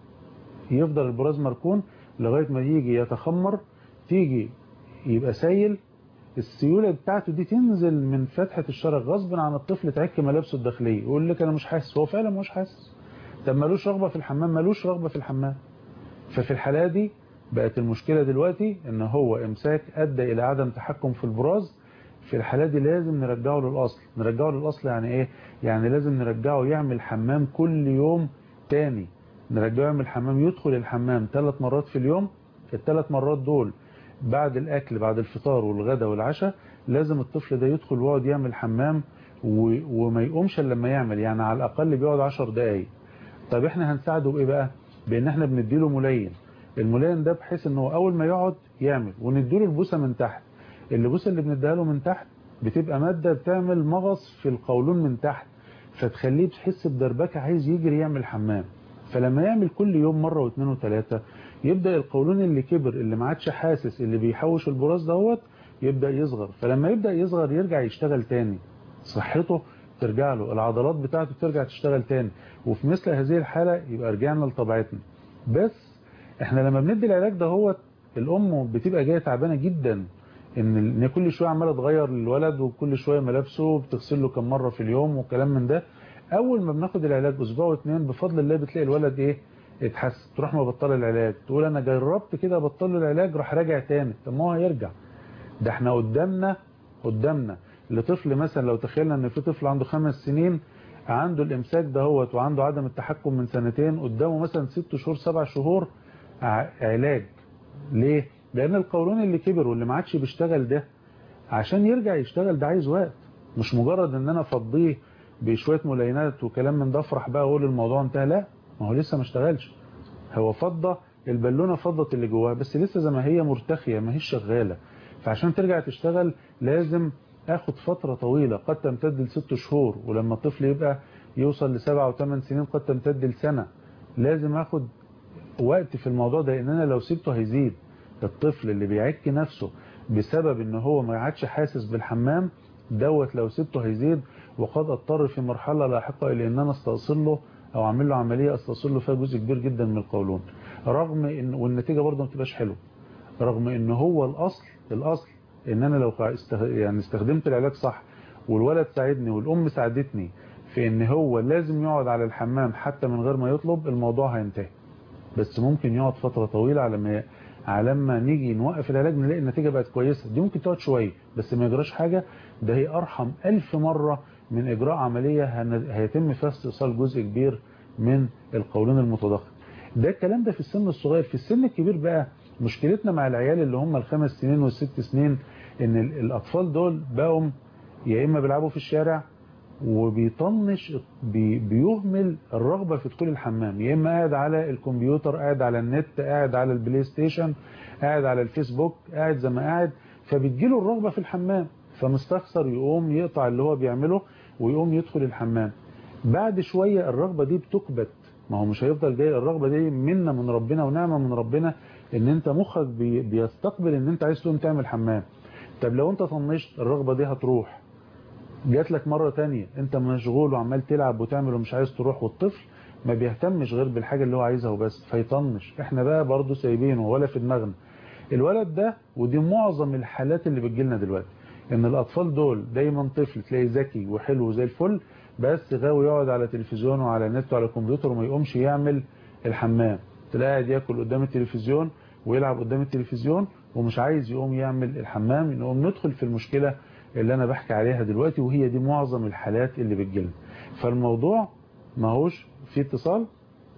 يفضل البراز مركون لغايه ما يجي يتخمر تيجي يبقى سايل السيوله بتاعته دي تنزل من فتحه الشرج غصب عن الطفل تعك ملابسه الداخليه يقول لك انا مش حاسس هو فعلا مش حاسس طب مالوش رغبه في الحمام مالوش رغبه في الحمام ففي الحالة دي بقت المشكلة دلوقتي ان هو امساك ادى الى عدم تحكم في البراز في الحالة دي لازم نرجعه للاصل نرجعه للاصل يعني ايه يعني لازم نرجعه يعمل حمام كل يوم تاني نرجعه يعمل حمام يدخل الحمام ثلاث مرات في اليوم الثلاث مرات دول بعد الاكل بعد الفطار والغداء والعشاء لازم الطفل ده يدخل ويقعد يعمل حمام وما يقومش الا لما يعمل يعني على الاقل بيقعد 10 دقايق طب احنا هنساعده بايه بقى بان احنا بنديله ملين الملين ده بحيث ان هو اول ما يقعد يعمل ونديله البوسه من تحت البوسه اللي بنديها له من تحت بتبقى ماده بتعمل مغص في القولون من تحت فتخليه تحس بدربكه عايز يجري يعمل حمام فلما يعمل كل يوم مره واثنين وثلاثه يبدا القولون اللي كبر اللي ما عادش حاسس اللي بيحوش البراز دوت يبدا يصغر فلما يبدا يصغر يرجع يشتغل تاني صحته ترجع له العضلات بتاعته ترجع تشتغل تاني وفي مثل هذه الحالة يبقى رجعنا لطبيعتنا بس احنا لما بندي العلاج ده هو الام بتبقى جايه تعبانه جدا ان ان كل شويه عماله تغير للولد وكل شويه ملابسه بتغسل له كم مره في اليوم وكلام من ده اول ما بناخد العلاج اسبوع واثنين بفضل الله بتلاقي الولد ايه اتحسن تروح مبطله العلاج تقول انا جربت كده ابطل له العلاج راح راجع تاني طب ما هو هيرجع ده احنا قدامنا قدامنا لطفل مثلا لو تخيلنا ان في طفل عنده خمس سنين عنده الامساك دهوت وعنده عدم التحكم من سنتين قدامه مثلا ست شهور سبع شهور علاج ليه لان القولون اللي كبر واللي ما عادش بيشتغل ده عشان يرجع يشتغل ده عايز وقت مش مجرد ان انا افضيه بشويه ملينات وكلام من ده افرح بقى اقول الموضوع انتهى لا ما هو لسه ما اشتغلش هو فضه البالونه فضت اللي جواها بس لسه زي ما هي مرتخيه ما هيش شغاله فعشان ترجع تشتغل لازم اخد فترة طويلة قد تمتد لست شهور ولما الطفل يبقى يوصل لسبع وثمان سنين قد تمتد لسنة لازم اخد وقت في الموضوع ده لان انا لو سبته هيزيد الطفل اللي بيعك نفسه بسبب ان هو ما عادش حاسس بالحمام دوت لو سبته هيزيد وقد اضطر في مرحلة لاحقة الى ان انا استأصل له او اعمل له عملية استأصل له فيها جزء كبير جدا من القولون رغم ان والنتيجة برضه ما تبقاش حلوه رغم ان هو الاصل الاصل ان انا لو يعني استخدمت العلاج صح والولد ساعدني والام ساعدتني في ان هو لازم يقعد على الحمام حتى من غير ما يطلب الموضوع هينتهي بس ممكن يقعد فترة طويلة على ما على ما نيجي نوقف العلاج نلاقي النتيجة بقت كويسة دي ممكن تقعد شوية بس ما يجراش حاجة ده هي أرحم ألف مرة من إجراء عملية هن- هيتم فيها استئصال جزء كبير من القولون المتضخم ده الكلام ده في السن الصغير في السن الكبير بقى مشكلتنا مع العيال اللي هم الخمس سنين والست سنين ان ال- الأطفال دول بقوا يا إما بيلعبوا في الشارع وبيطنش بي بيهمل الرغبة في دخول الحمام يا إما قاعد على الكمبيوتر قاعد على النت قاعد على البلاي ستيشن قاعد على الفيسبوك قاعد زي ما قاعد فبتجيله الرغبة في الحمام فمستخسر يقوم يقطع اللي هو بيعمله ويقوم يدخل الحمام بعد شوية الرغبة دي بتكبت ما هو مش هيفضل جاي الرغبة دي منا من ربنا ونعمة من ربنا ان انت مخك بي بيستقبل ان انت عايز تقوم تعمل حمام طب لو انت طنشت الرغبة دي هتروح جات لك مرة تانية انت مشغول وعمال تلعب وتعمل ومش عايز تروح والطفل ما بيهتمش غير بالحاجة اللي هو عايزها وبس فيطنش احنا بقى برضو سايبينه ولا في دماغنا الولد ده ودي معظم الحالات اللي بتجيلنا دلوقتي ان الاطفال دول دايما طفل تلاقيه ذكي وحلو زي الفل بس غاوي يقعد على تلفزيون وعلى النت وعلى الكمبيوتر وما يقومش يعمل الحمام تلاقيه قاعد ياكل قدام التلفزيون ويلعب قدام التلفزيون ومش عايز يقوم يعمل الحمام نقوم ندخل في المشكلة اللي انا بحكي عليها دلوقتي وهي دي معظم الحالات اللي بتجيلنا فالموضوع ما هوش في اتصال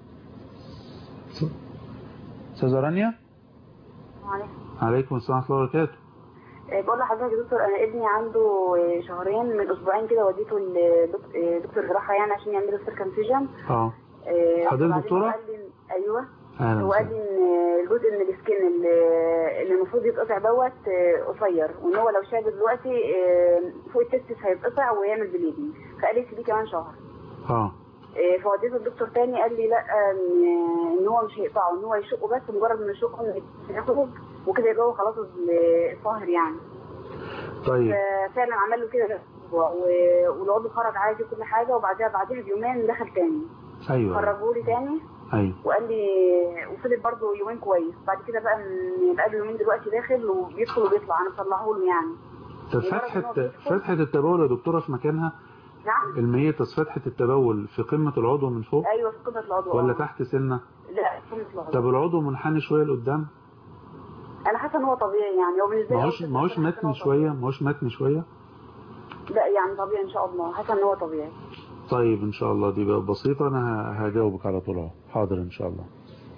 استاذه رانيا عليكم. عليكم السلام ورحمه الله وبركاته آه، بقول لحضرتك يا دكتور انا ابني عنده آه، شهرين من اسبوعين كده وديته لدكتور جراحه يعني عشان يعمل له سيركمسيجن اه حضرتك دكتورة؟ ايوه اهلا هو قال وسهلا لي ان الجزء من السكين اللي اللي المفروض يتقطع دوت آه، قصير وان هو لو شاب دلوقتي آه، فوق التستس هيتقطع ويعمل بليدنج فقال لي سيبيه كمان شهر اه آه، فوديته الدكتور تاني قال لي لا ان إن هو مش هيقطعه ان هو يشقه بس مجرد ما يشقه يخرج وكده يبقى هو خلاص الظاهر يعني طيب فعلا عمل له كده أسبوع، و- والعضو خرج عادي كل حاجه وبعدها بعدها بيومين دخل تاني ايوه خرجوا لي تاني ايوه وقال لي وفضل برضه يومين كويس بعد كده بقى من بقى له يومين دلوقتي داخل وبيدخل وبيطلع انا مطلعه له يعني طب مجرد إن هو فتحة بيدخل- فتحة التبول يا دكتورة في مكانها نعم الميتس فتحة التبول في قمة العضو من فوق ايوه في قمه العضو ولا آه. تحت سنة لا في قمه العضو طب العضو منحني شوية لقدام انا حاسه ان هو طبيعي يعني هو بالنسبه لي ما هوش أول ما هوش حاسة إن هو متني شوية ما هوش متني شوية طبيعي. لا يعني طبيعي ان شاء الله حاسه ان هو طبيعي طيب ان شاء الله دي بقى بسيطة انا ه- هجاوبك على طول اهو حاضر ان شاء الله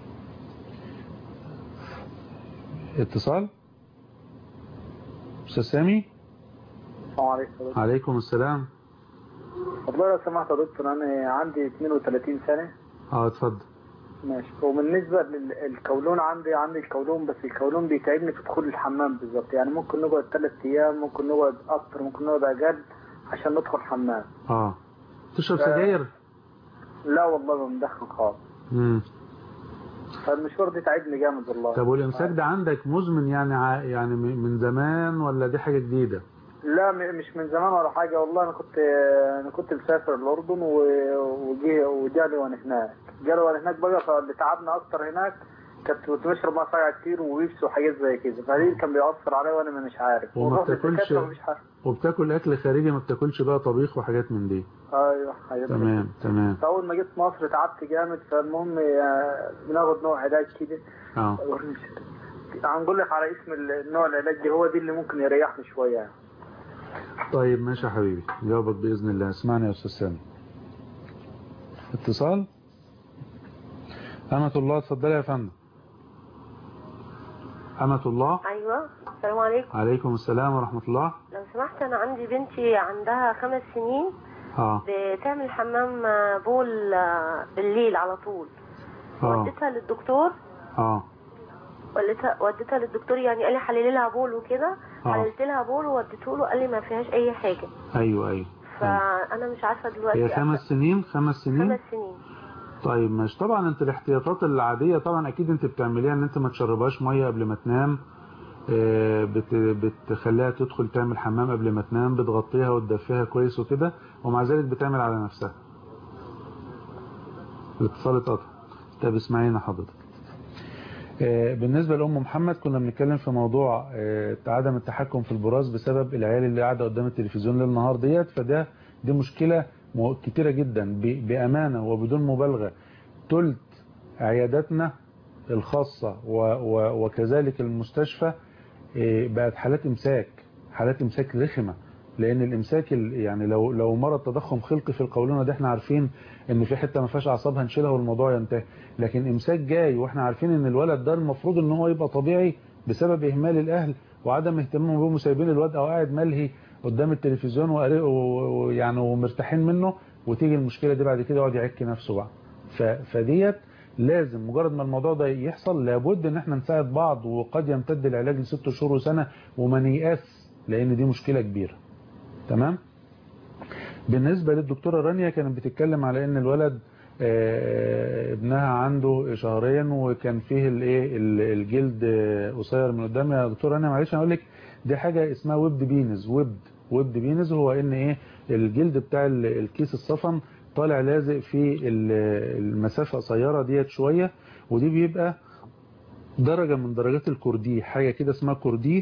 اتصال استاذ سامي السلام عليكم عليكم السلام والله لو سمحت يا دكتور انا عندي 32 سنه اه اتفضل ماشي وبالنسبه للكولون عندي عندي الكولون بس الكولون بيتعبني في دخول الحمام بالظبط يعني ممكن نقعد ثلاث ايام ممكن نقعد اكتر ممكن نقعد اقل عشان ندخل حمام اه تشرب آه. سجاير لا والله ما مدخن خالص امم فالمشوار ده تعبني جامد والله طب والامساك ده عندك مزمن يعني ع- يعني من من زمان ولا دي حاجة جديدة لا م- مش من زمان ولا حاجه والله انا كنت انا كنت مسافر الاردن و- وجي وجالي وانا هناك جالي وانا هناك بقى فاللي تعبنا اكتر هناك كنت كنت بشرب ميه ساقعه كتير وويبس وحاجات زي كده فدي كان بيأثر عليا وانا مش عارف وما ورحت بتاكلش للدكاترة ومش عارف وبتاكل اكل خارجي ما بتاكلش بقى طبيخ وحاجات من دي ايوه حاجات تمام تمام فاول ما جيت مصر تعبت جامد فالمهم آه، بناخد نوع علاج كده اه هنقول لك على اسم النوع العلاج ده هو دي اللي ممكن يريحني شويه يعني. طيب ماشي يا حبيبي جاوبك بإذن الله اسمعني يا أستاذ سامي اتصال أمة الله اتفضلي يا فندم أمة الله ايوه السلام عليكم عليكم السلام ورحمة الله لو سمحت انا عندي بنتي عندها خمس سنين اه بتعمل حمام بول بالليل على طول اه وديتها للدكتور اه وديتها وديتها للدكتور يعني قال لي حللي لها بول وكده آه. حللت لها بول ووديته له قال لي ما فيهاش اي حاجه ايوه ايوه أيوة. فانا مش عارفه دلوقتي هي خمس سنين خمس سنين خمس سنين طيب ماشي طبعا انت الاحتياطات العادية طبعا اكيد انت بتعمليها ان انت ما تشربهاش مية قبل ما تنام آه، بت بتخليها تدخل تعمل حمام قبل ما تنام بتغطيها وتدفيها كويس وكده ومع ذلك بتعمل على نفسها الاتصال اتقطع طب اسمعينا حضرتك آه، بالنسبة لأم محمد كنا بنتكلم في موضوع آه، عدم التحكم في البراز بسبب العيال اللي قاعدة قدام التلفزيون ليل نهار ديت فده دي مشكلة مو- كتيرة جدا ب- بأمانة وبدون مبالغة تلت عياداتنا الخاصة و- و- وكذلك المستشفى آه، بقت حالات امساك حالات امساك رخمة لان الامساك ال- يعني لو لو مرض تضخم خلقي في القولونه ده احنا عارفين ان في حته ما فيهاش اعصاب هنشيلها والموضوع ينتهي لكن امساك جاي واحنا عارفين ان الولد ده المفروض ان هو يبقى طبيعي بسبب اهمال الاهل وعدم اهتمامهم بهم وسايبين الواد او قاعد ملهي قدام التلفزيون وقاري- و- ويعني ومرتاحين منه وتيجي المشكله دي بعد كده يقعد يعك نفسه بقى ف- فديت لازم مجرد ما الموضوع ده يحصل لابد ان احنا نساعد بعض وقد يمتد العلاج لست شهور وسنه وما نيأس لان دي مشكله كبيره تمام بالنسبة للدكتورة رانيا كانت بتتكلم على ان الولد آه، ابنها عنده شهرين وكان فيه الايه ال- الجلد آه، قصير من قدام يا دكتورة رانيا معلش انا اقول لك دي حاجة اسمها ويبد بينز ويبد ويبد بينز هو ان ايه الجلد بتاع ال- الكيس الصفن طالع لازق في ال- المسافة قصيرة ديت شوية ودي بيبقى درجة من درجات الكوردي حاجة كده اسمها كوردي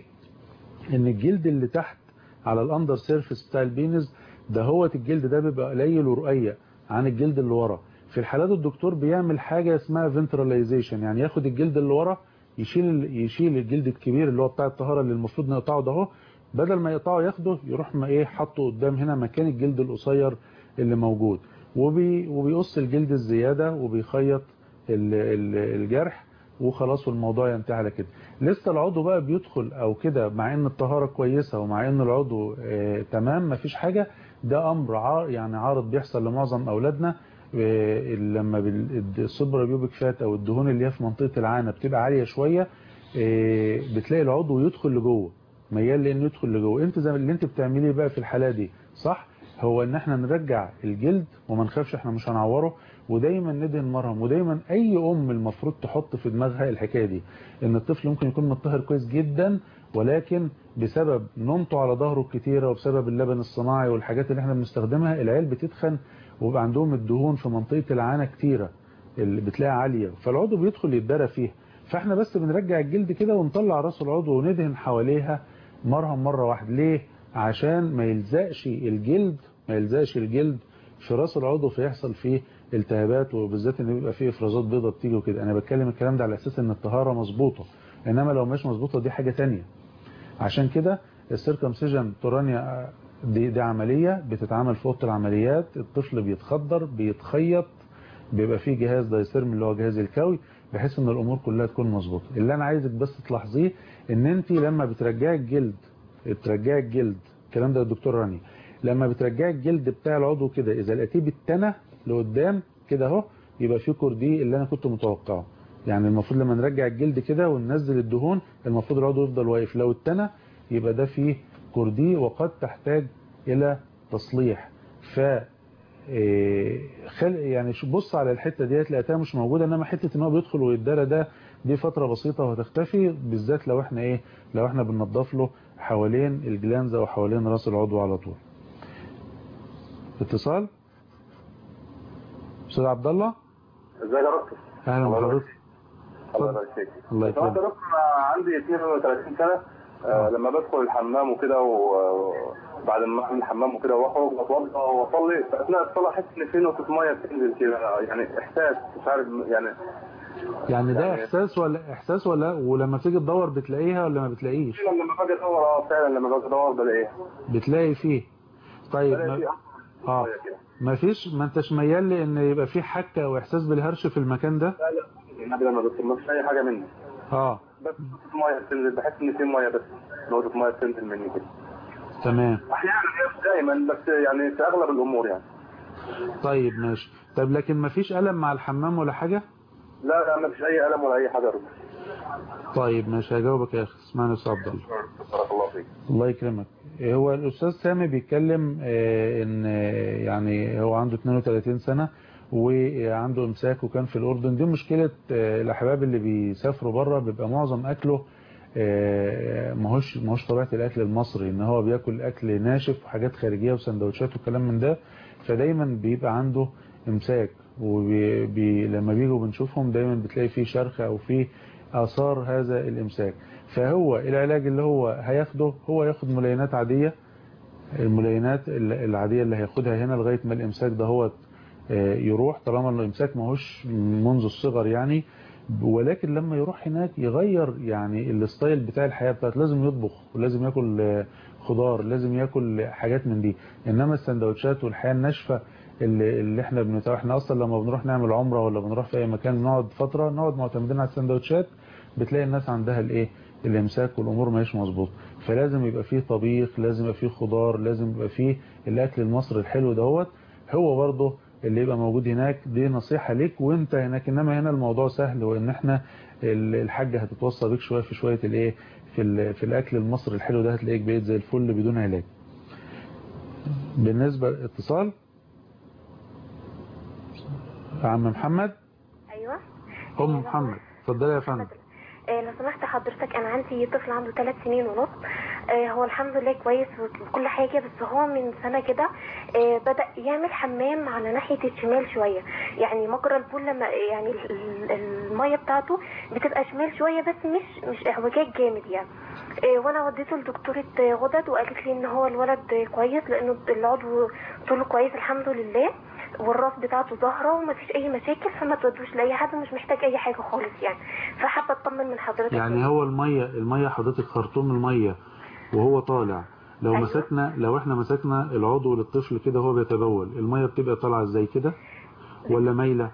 ان الجلد اللي تحت على الاندر سيرفيس بتاع البينز ده هو الجلد ده بيبقى قليل ورقيق عن الجلد اللي ورا في الحالات الدكتور بيعمل حاجة اسمها فنتراليزيشن يعني ياخد الجلد اللي ورا يشيل يشيل الجلد الكبير اللي هو بتاع الطهارة اللي المفروض نقطعه ده اهو بدل ما يقطعه ياخده يروح ما ايه حطه قدام هنا مكان الجلد القصير اللي موجود وبي وبيقص الجلد الزيادة وبيخيط ال- ال- الجرح وخلاص والموضوع ينتهي على كده لسه العضو بقى بيدخل او كده مع ان الطهارة كويسة ومع ان العضو آه تمام مفيش حاجة ده امر عار يعني عارض بيحصل لمعظم اولادنا آه لما السوبر بيوبك فات او الدهون اللي هي في منطقة العانة بتبقى عالية شوية آه بتلاقي العضو يدخل لجوه ميال لانه يدخل لجوه انت زي اللي انت بتعمليه بقى في الحالة دي صح هو ان احنا نرجع الجلد وما نخافش احنا مش هنعوره ودايما ندهن مرهم ودايما اي ام المفروض تحط في دماغها الحكايه دي ان الطفل ممكن يكون متطهر كويس جدا ولكن بسبب نومته على ظهره الكتيره وبسبب اللبن الصناعي والحاجات اللي احنا بنستخدمها العيال بتتخن ويبقى عندهم الدهون في منطقه العانه كتيره اللي بتلاقيها عاليه فالعضو بيدخل يتدرى فيها فاحنا بس بنرجع الجلد كده ونطلع راس العضو وندهن حواليها مرهم مره واحده ليه عشان ما يلزقش الجلد ما يلزقش الجلد في راس العضو فيحصل فيه التهابات وبالذات ان بيبقى فيه افرازات بيضاء بتيجي وكده انا بتكلم الكلام ده على اساس ان الطهاره مظبوطه انما لو مش مظبوطه دي حاجه تانية عشان كده السيركمسيجن تورانيا دي, دي عمليه بتتعمل في اوضه العمليات الطفل بيتخدر بيتخيط بيبقى فيه جهاز دايسيرم اللي هو جهاز الكوي بحيث ان الامور كلها تكون مظبوطه اللي انا عايزك بس تلاحظيه ان انت لما بترجعي الجلد بترجعي الجلد الكلام ده الدكتور راني لما بترجعي الجلد بتاع العضو كده اذا لقيتيه بالتنه لقدام كده اهو يبقى في كوردي اللي انا كنت متوقعه يعني المفروض لما نرجع الجلد كده وننزل الدهون المفروض العضو يفضل واقف لو التنه يبقى ده فيه كوردي وقد تحتاج الى تصليح ف خل يعني بص على الحته ديت لقيتها مش موجوده انما حته ان هو بيدخل ويتدرى ده دي فتره بسيطه وهتختفي بالذات لو احنا ايه لو احنا بننضف له حوالين الجلانزه وحوالين راس العضو على طول اتصال استاذ عبد الله ازيك يا دكتور اهلا بحضرتك الله يبارك فيك الله يكرمك يكرمك يا دكتور انا عندي 32 سنه آه لما بدخل الحمام وكده وبعد ما اعمل الحمام وكده واخرج واتوضا واصلي في اثناء الصلاه احس ان في نقطه ميه بتنزل كده يعني احساس مش عارف يعني يعني ده يعني- احساس ولا احساس ولا ولما تيجي تدور بتلاقيها ولا ما بتلاقيش فعلا لما باجي ادور اه فعلا لما باجي ادور بلاقيها بتلاقي فيه طيب بلاقي ما... فيه اه ميه كده ما فيش ما انتش ميال لان يبقى في حكه او احساس بالهرش في المكان ده لا لا النبي لما دكتور ما فيش اي حاجه مني اه بس نقطه ميه بتنزل بحس ان في ميه بس نقطه ميه بتنزل مني كده تمام احيانا مش دايما بس يعني في اغلب الامور يعني طيب ماشي طيب لكن ما فيش ألم مع الحمام ولا حاجة لا لا ما فيش اي الم ولا اي حاجه يا دكتور طيب ماشي هجاوبك يا أخي اسمعني يا أستاذ عبد الله بارك الله فيك الله يكرمك هو الأستاذ سامي بيتكلم آه، إن آه، يعني هو عنده 32 سنة وعنده إمساك وكان في الأردن دي مشكلة آه، الأحباب اللي بيسافروا بره بيبقى معظم أكله آه، ماهوش ماهوش طبيعة الأكل المصري إن هو بياكل أكل ناشف وحاجات خارجية وسندوتشات وكلام من ده فدايما بيبقى عنده إمساك ولما بيجوا بنشوفهم دايما بتلاقي فيه شرخ أو فيه آثار هذا الإمساك فهو العلاج اللي هو هياخده هو ياخد ملينات عادية الملينات العادية اللي هياخدها هنا لغاية ما الإمساك ده هو يروح طالما الإمساك ماهوش منذ الصغر يعني ولكن لما يروح هناك يغير يعني الستايل بتاع الحياة بتاعت لازم يطبخ ولازم ياكل خضار لازم ياكل حاجات من دي انما السندوتشات والحياة الناشفة اللي, اللي احنا بنتابع احنا اصلا لما بنروح نعمل عمرة ولا بنروح في اي مكان نقعد فترة نقعد معتمدين على السندوتشات بتلاقي الناس عندها الايه الامساك والامور ماهيش مظبوط فلازم يبقى فيه طبيخ لازم يبقى فيه خضار لازم يبقى فيه الاكل المصري الحلو دهوت هو برضه اللي يبقى موجود هناك دي نصيحة ليك وانت هناك انما هنا الموضوع سهل وان احنا الحاجة هتتوصى بيك شوية في شوية الايه في, في الاكل المصري الحلو ده هتلاقيك بقيت زي الفل بدون علاج بالنسبة اتصال عم محمد ايوه ام محمد اتفضلي يا فندم آه لو سمحت حضرتك انا عندي طفل عنده ثلاث سنين ونص آه هو الحمد لله كويس وكل حاجة بس هو من سنة كده آه بدأ يعمل حمام على ناحية الشمال شوية يعني مجرى البول لما يعني المية بتاعته بتبقى شمال شوية بس مش مش اعوجاج جامد يعني وانا وديته لدكتورة غدد وقالت لي ان هو الولد كويس لانه العضو طوله كويس الحمد لله والراس بتاعته ظاهره ومفيش اي مشاكل فما تودوش لاي حد مش محتاج اي حاجه خالص يعني فحابه اطمن من حضرتك يعني هو الميه الميه حضرتك خرطوم الميه وهو طالع لو أيوة. مسكنا لو احنا مسكنا العضو للطفل كده هو بيتبول الميه بتبقى طالعه ازاي كده ولا مايله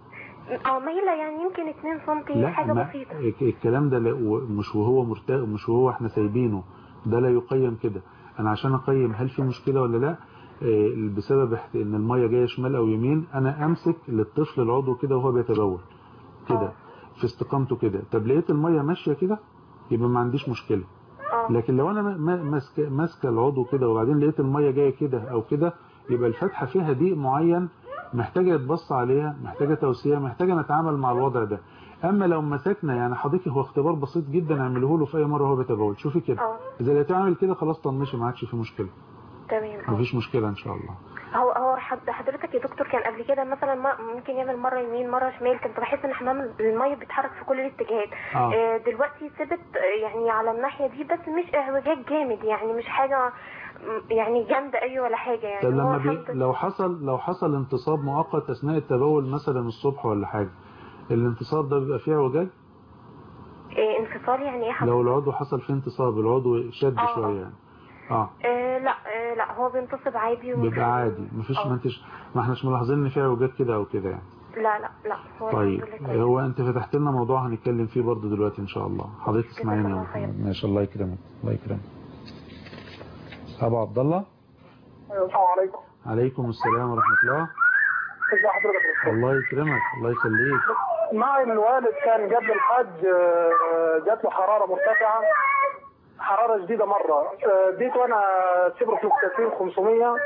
اه مايله يعني يمكن 2 سم لا حاجه بسيطه الكلام ده مش وهو مرتاح مش وهو احنا سايبينه ده لا يقيم كده انا عشان اقيم هل في مشكله ولا لا بسبب ان المية جاية شمال او يمين انا امسك للطفل العضو كده وهو بيتبول كده في استقامته كده طب لقيت المية ماشية كده يبقى ما عنديش مشكلة لكن لو انا ماسكه ماسكه العضو كده وبعدين لقيت المية جاية كده او كده يبقى الفتحة فيها ضيق معين محتاجة يتبص عليها محتاجة توسيع محتاجة نتعامل مع الوضع ده اما لو مسكنا يعني حضرتك هو اختبار بسيط جدا اعمله له في اي مرة وهو بيتبول شوفي كده اذا لقيت عامل كده خلاص طنشي ما عادش في مشكلة تمام مفيش مشكلة ان شاء الله هو هو حضرتك يا دكتور كان قبل كده مثلا ممكن يعمل مره يمين مره شمال كنت بحس ان حمام الميه بيتحرك في كل الاتجاهات آه. آه دلوقتي ثبت يعني على الناحيه دي بس مش اعوجاج جامد يعني مش حاجه يعني جامده اي ولا حاجه يعني طب لما بي... لو حصل لو حصل انتصاب مؤقت اثناء التبول مثلا الصبح ولا حاجه الانتصاب ده بيبقى فيه اعوجاج إيه انفصال يعني ايه حضرتك لو العضو حصل فيه انتصاب العضو شد آه. شويه يعني اه آه لا آه لا هو بينتصب عادي بيبقى عادي مفيش ما انتش ما احناش ملاحظين ان في عوجات كده او كده يعني لا لا لا هو طيب هو انت فتحت لنا موضوع هنتكلم فيه برضه دلوقتي ان شاء الله حضرتك اسمعيني يا محمد ماشي الله يكرمك الله يكرمك ابو عبد الله السلام عليكم عليكم السلام ورحمه الله ازي حضرتك الله يكرمك الله يخليك معي من والد كان قبل الحج جات له حراره مرتفعه حرارة جديدة مرة اديته انا سيبروفلوكساسين 500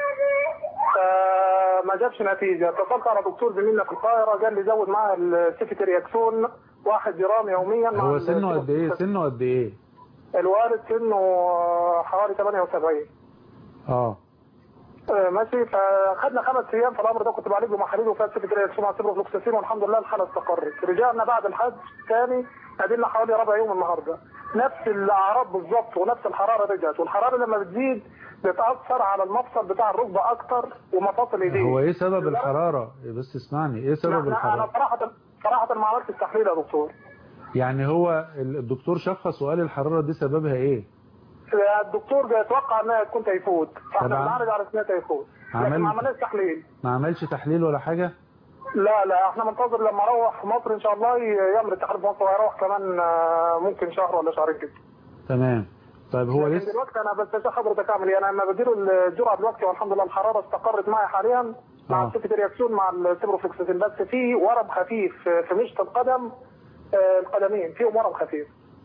فما جابش نتيجة اتصلت على دكتور زميلنا في القاهرة قال لي زود معاه السيفترياكسون واحد جرام يوميا هو سنه قد ايه سنه قد ايه الوالد سنه حوالي 78 اه ماشي فخدنا خمس ايام في الامر ده كنت بعالجه مع حبيبي وفات سيفترياكسون مع سيبروفلوكساسين والحمد لله الحالة استقرت رجعنا بعد الحج تاني قابلنا حوالي ربع يوم النهارده نفس الاعراض بالظبط ونفس الحراره رجعت والحراره لما بتزيد بتاثر على المفصل بتاع الركبه اكتر ومفاصل ايديه هو ايه سبب الحراره بس اسمعني ايه سبب الحراره انا صراحه صراحه ما عملتش تحليل يا دكتور يعني هو الدكتور شخص وقال الحراره دي سببها ايه الدكتور بيتوقع انها تكون تيفود فاحنا بنعرض على اسمها تيفود لكن ما عملناش تحليل ما عملش تحليل ولا حاجه لا لا احنا منتظر لما اروح مصر ان شاء الله يعمل التحليل في مصر ويروح كمان ممكن شهر ولا شهرين كده تمام طيب هو لسه دلوقتي انا بس حضرتك اعمل ايه انا لما بديله الجرعه دلوقتي والحمد لله الحراره استقرت معي حاليا مع آه. السيفترياكسون مع السيبروفلوكساسين بس في ورم خفيف في مشط القدم القدمين فيهم ورم خفيف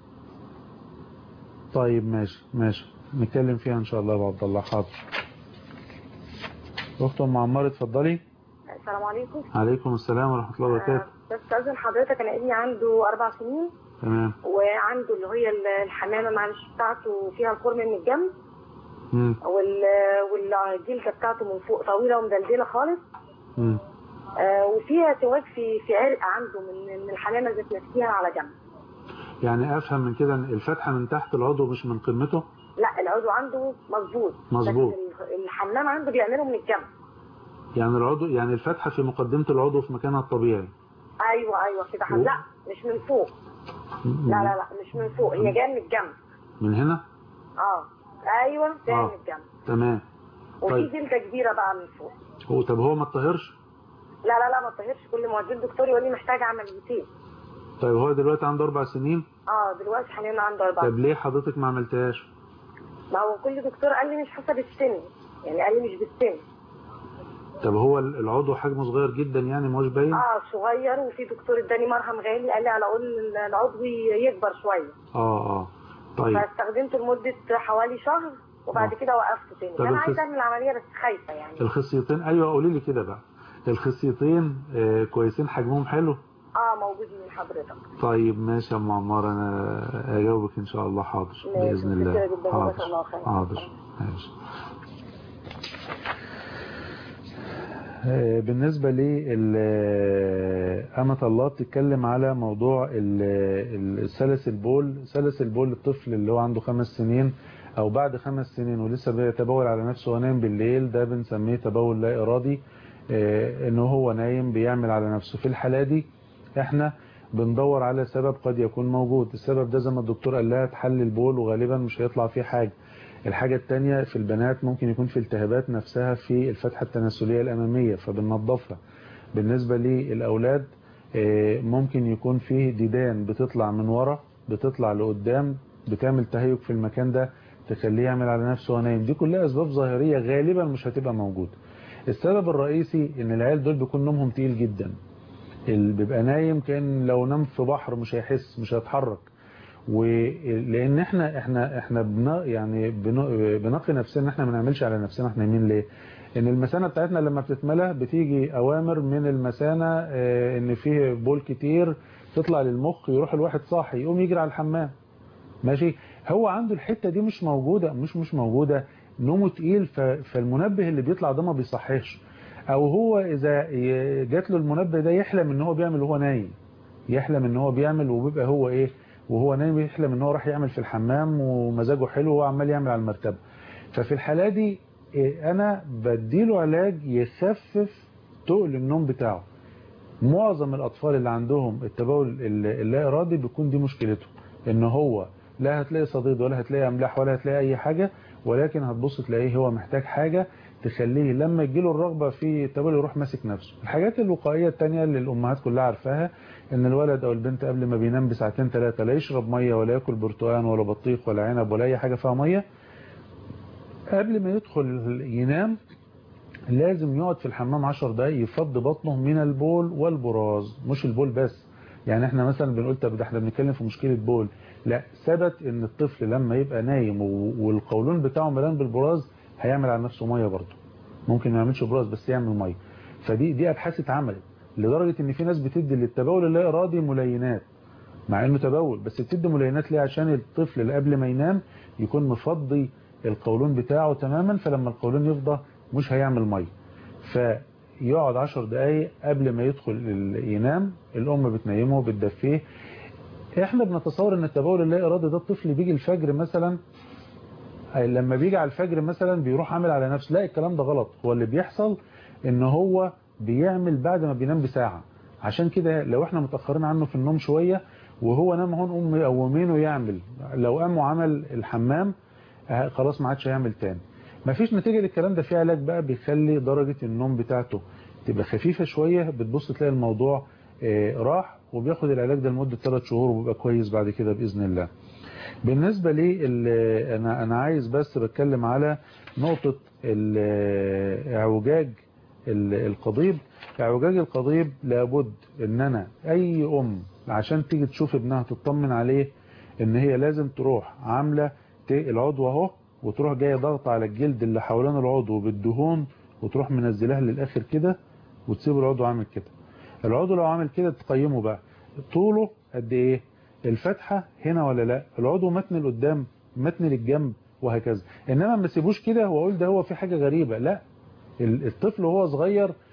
طيب ماشي ماشي نتكلم فيها ان شاء الله يا عبد الله حاضر اخت ام عمار اتفضلي السلام عليكم عليكم السلام ورحمه الله وبركاته بس استاذن حضرتك انا ابني عنده اربع سنين تمام وعنده اللي هي الحمامه معلش بتاعته فيها الخرم من الجنب امم وال والجلده بتاعته من فوق طويله ومدلدله خالص امم آه وفيها سواك في في عرق عنده من من الحمامه ذات نفسها على جنب يعني افهم من كده ان الفتحه من تحت العضو مش من قمته لا العضو عنده مظبوط مظبوط. بس ال- الحمام عنده بيعمله من الجنب يعني العضو يعني الفتحه في مقدمه العضو في مكانها الطبيعي ايوه ايوه كده حم- لا مش من فوق م- لا لا لا مش من فوق هي جايه من الجنب من هنا اه ايوه جايه آه. من الجنب تمام وفي طيب جلده كبيره بقى من فوق هو طب هو ما اتطهرش لا لا لا ما تطهرش كل ما وديت الدكتور يقول لي محتاجه عمليتين طيب هو دلوقتي عنده اربع سنين اه دلوقتي حاليا عنده اربعه طب ليه حضرتك ما عملتهاش ما هو كل دكتور قال لي مش حسب السن يعني قال لي مش بالسن طب هو العضو حجمه صغير جدا يعني مش باين اه صغير وفي دكتور اداني مرهم غالي قال لي على اقول العضو يكبر شويه اه اه طيب فاستخدمته لمده حوالي شهر وبعد آه. كده وقفته تاني طب انا الخس- عايزه اعمل العمليه بس خايفه يعني الخصيتين ايوه قولي لي كده بقى الخصيتين آه كويسين حجمهم حلو اه موجودين حضرتك طيب ماشي يا ام عمار انا اجاوبك ان شاء الله حاضر ماشي، باذن الله متشكرة جدا، حاضر جزاك الله خير. حاضر ماشي آه، بالنسبة لي ال- أمة الله بتتكلم على موضوع ال- ال- سلس البول سلس البول الطفل اللي هو عنده خمس سنين أو بعد خمس سنين ولسه بيتبول على نفسه ونايم بالليل ده بنسميه تبول لا إرادي آه، إنه هو نايم بيعمل على نفسه في الحالة دي إحنا بندور على سبب قد يكون موجود السبب ده زي ما الدكتور قال لها تحلل البول وغالبا مش هيطلع فيه حاجة الحاجة التانية في البنات ممكن يكون في التهابات نفسها في الفتحة التناسلية الأمامية فبننظفها بالنسبة للأولاد آه، ممكن يكون فيه ديدان بتطلع من ورا بتطلع لقدام بتعمل تهيج في المكان ده تخليه يعمل على نفسه ونايم دي كلها أسباب ظاهرية غالبا مش هتبقى موجودة السبب الرئيسي ان العيال دول بيكون نومهم تقيل جدا اللي بيبقى نايم كان لو نام في بحر مش هيحس مش هيتحرك ولان احنا احنا احنا بن يعني بن- بنقي نفسنا ان احنا ما نعملش على نفسنا احنا مين ليه ان المثانه بتاعتنا لما بتتملى بتيجي اوامر من المثانه اه، ان فيه بول كتير تطلع للمخ يروح الواحد صاحي يقوم يجري على الحمام ماشي هو عنده الحته دي مش موجوده مش مش موجوده نومه تقيل ف- فالمنبه اللي بيطلع ده ما بيصحيش او هو اذا ي- جات له المنبه ده يحلم ان هو بيعمل وهو نايم يحلم ان هو بيعمل وبيبقى هو ايه وهو نايم يحلم ان هو راح يعمل في الحمام ومزاجه حلو وهو عمال يعمل على المرتبه ففي الحاله دي إيه، انا بديله علاج يخفف تقل النوم بتاعه معظم الاطفال اللي عندهم التبول ال- اللا ارادي بيكون دي مشكلته ان هو لا هتلاقي صديد ولا هتلاقي املاح ولا هتلاقي اي حاجه ولكن هتبص تلاقيه هو محتاج حاجه تخليه لما يجيله الرغبه في التبول يروح ماسك نفسه الحاجات الوقائيه التانية اللي الامهات كلها عارفاها ان الولد او البنت قبل ما بينام بساعتين ثلاثه لا يشرب ميه ولا ياكل برتقان ولا بطيخ ولا عنب ولا اي حاجه فيها ميه قبل ما يدخل ينام لازم يقعد في الحمام 10 دقايق يفضي بطنه من البول والبراز مش البول بس يعني احنا مثلا بنقول طب ده احنا بنتكلم في مشكله بول لا ثبت ان الطفل لما يبقى نايم و- والقولون بتاعه مليان بالبراز هيعمل على نفسه ميه برضه ممكن ما يعملش براز بس يعمل ميه فدي دي ابحاث اتعملت لدرجه ان في ناس بتدي للتبول اللا ارادي ملينات مع انه تبول بس بتدي ملينات ليه عشان الطفل اللي قبل ما ينام يكون مفضي القولون بتاعه تماما فلما القولون يفضى مش هيعمل ميه فيقعد 10 دقايق قبل ما يدخل ال- ينام الام بتنيمه وبتدفيه احنا بنتصور ان التبول اللا ارادي ده الطفل بيجي الفجر مثلا أي لما بيجي على الفجر مثلا بيروح عامل على نفسه لا الكلام ده غلط هو اللي بيحصل ان هو بيعمل بعد ما بينام بساعة عشان كده لو احنا متأخرين عنه في النوم شوية وهو نام هون ام مقومينه يعمل لو قام وعمل الحمام آه، خلاص ما عادش هيعمل تاني مفيش نتيجة للكلام ده في علاج بقى بيخلي درجة النوم بتاعته تبقى خفيفة شوية بتبص تلاقي الموضوع آه، راح وبياخد العلاج ده لمدة 3 شهور وبيبقى كويس بعد كده بإذن الله بالنسبة لي ال- أنا أنا عايز بس بتكلم على نقطة ال- اعوجاج ال- القضيب اعوجاج القضيب لابد ان انا اي ام عشان تيجي تشوف ابنها تطمن عليه ان هي لازم تروح عاملة ت- العضو اهو وتروح جاية ضغط على الجلد اللي حوالين العضو بالدهون وتروح منزلها للاخر كده وتسيب العضو عامل كده العضو لو عامل كده تقيمه بقى طوله قد ايه الفتحة هنا ولا لا العضو متن لقدام متن للجنب وهكذا انما ما تسيبوش كده واقول ده هو في حاجة غريبة لا ال- الطفل وهو صغير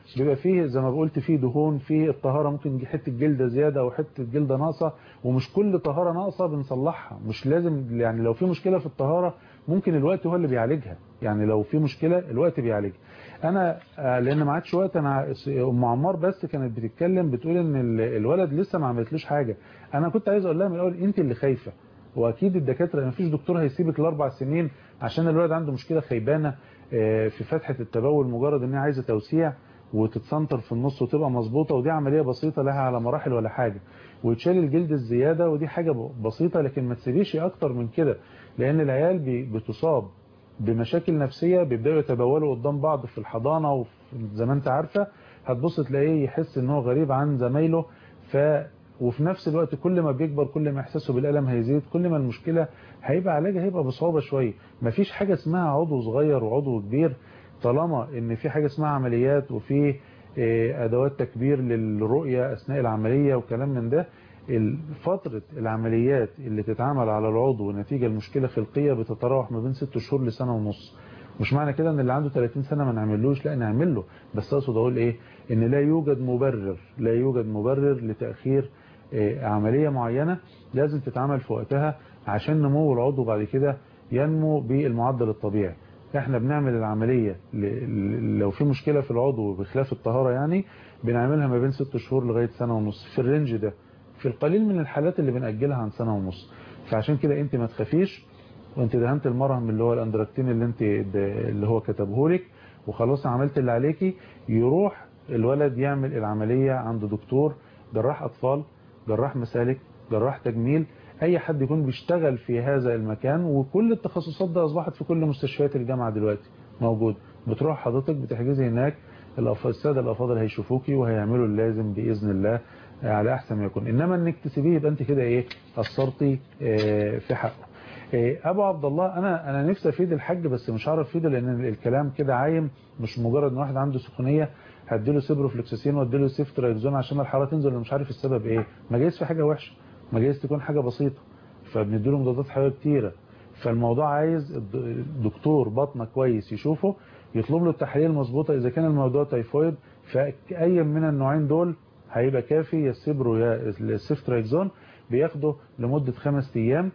بيبقى فيه زي ما قلت فيه دهون فيه الطهارة ممكن حتة جلدة زيادة او حتة جلدة ناقصة ومش كل طهارة ناقصة بنصلحها مش لازم يعني لو في مشكلة في الطهارة ممكن الوقت هو اللي بيعالجها يعني لو في مشكلة الوقت بيعالجها انا آه، لان ما عادش وقت انا ام عمار بس كانت بتتكلم بتقول ان ال- الولد لسه ما عملتلوش حاجة انا كنت عايز اقول لها من الاول انت اللي خايفة واكيد الدكاتره ما فيش دكتور هيسيبك الاربع سنين عشان الولد عنده مشكله خيبانه آه، في فتحه التبول مجرد ان هي عايزه توسيع وتتسنتر في النص وتبقى مظبوطه ودي عمليه بسيطه لها على مراحل ولا حاجه ويتشال الجلد الزياده ودي حاجه ب- بسيطه لكن ما تسيبيش اكتر من كده لان العيال بي- بتصاب بمشاكل نفسيه بيبداوا يتبولوا قدام بعض في الحضانه وفي زي ما انت عارفه هتبص تلاقيه يحس ان هو غريب عن زمايله ف وفي نفس الوقت كل ما بيكبر كل ما احساسه بالالم هيزيد كل ما المشكله هيبقى علاجها هيبقى بصعوبه شويه مفيش حاجه اسمها عضو صغير وعضو كبير طالما ان في حاجه اسمها عمليات وفي آه، ادوات تكبير للرؤيه اثناء العمليه وكلام من ده ال- فتره العمليات اللي تتعمل على العضو نتيجه لمشكله خلقيه بتتراوح ما بين ست شهور لسنه ونص مش معنى كده ان اللي عنده 30 سنه ما نعملوش لا نعمل له بس اقصد اقول ايه ان لا يوجد مبرر لا يوجد مبرر لتاخير آه، عمليه معينه لازم تتعمل في وقتها عشان نمو العضو بعد كده ينمو بالمعدل الطبيعي احنا بنعمل العملية ل- ل- لو في مشكلة في العضو بخلاف الطهارة يعني بنعملها ما بين ست شهور لغاية سنة ونص في الرينج ده في القليل من الحالات اللي بنأجلها عن سنة ونص فعشان كده انت ما تخافيش وانت دهنت المرهم اللي هو الاندراكتين اللي انت ده- اللي هو كتبهولك وخلاص عملت اللي عليكي يروح الولد يعمل العملية عند دكتور جراح اطفال جراح مسالك جراح تجميل اي حد يكون بيشتغل في هذا المكان وكل التخصصات ده اصبحت في كل مستشفيات الجامعة دلوقتي موجود بتروح حضرتك بتحجزي هناك الأف- السادة الافاضل هيشوفوكي وهيعملوا اللازم باذن الله على احسن ما يكون انما انك تسيبيه يبقى انت كده ايه قصرتي آه، في حقه آه، ابو عبد الله انا انا نفسي افيد الحاج بس مش عارف افيده لان الكلام كده عايم مش مجرد ان واحد عنده سخونيه هديله سيبروفلوكساسين واديله سيفترايكزون عشان الحراره تنزل أنا مش عارف السبب ايه ما جايز في حاجه وحشه ما جايز تكون حاجه بسيطه فبنديله مضادات حيويه كتيره فالموضوع عايز الد- الدكتور بطنه كويس يشوفه يطلب له التحاليل المظبوطه اذا كان الموضوع تيفويد فاي من النوعين دول هيبقى كافي يا السيبرو يا السيفترايكزون بياخده لمده خمس ايام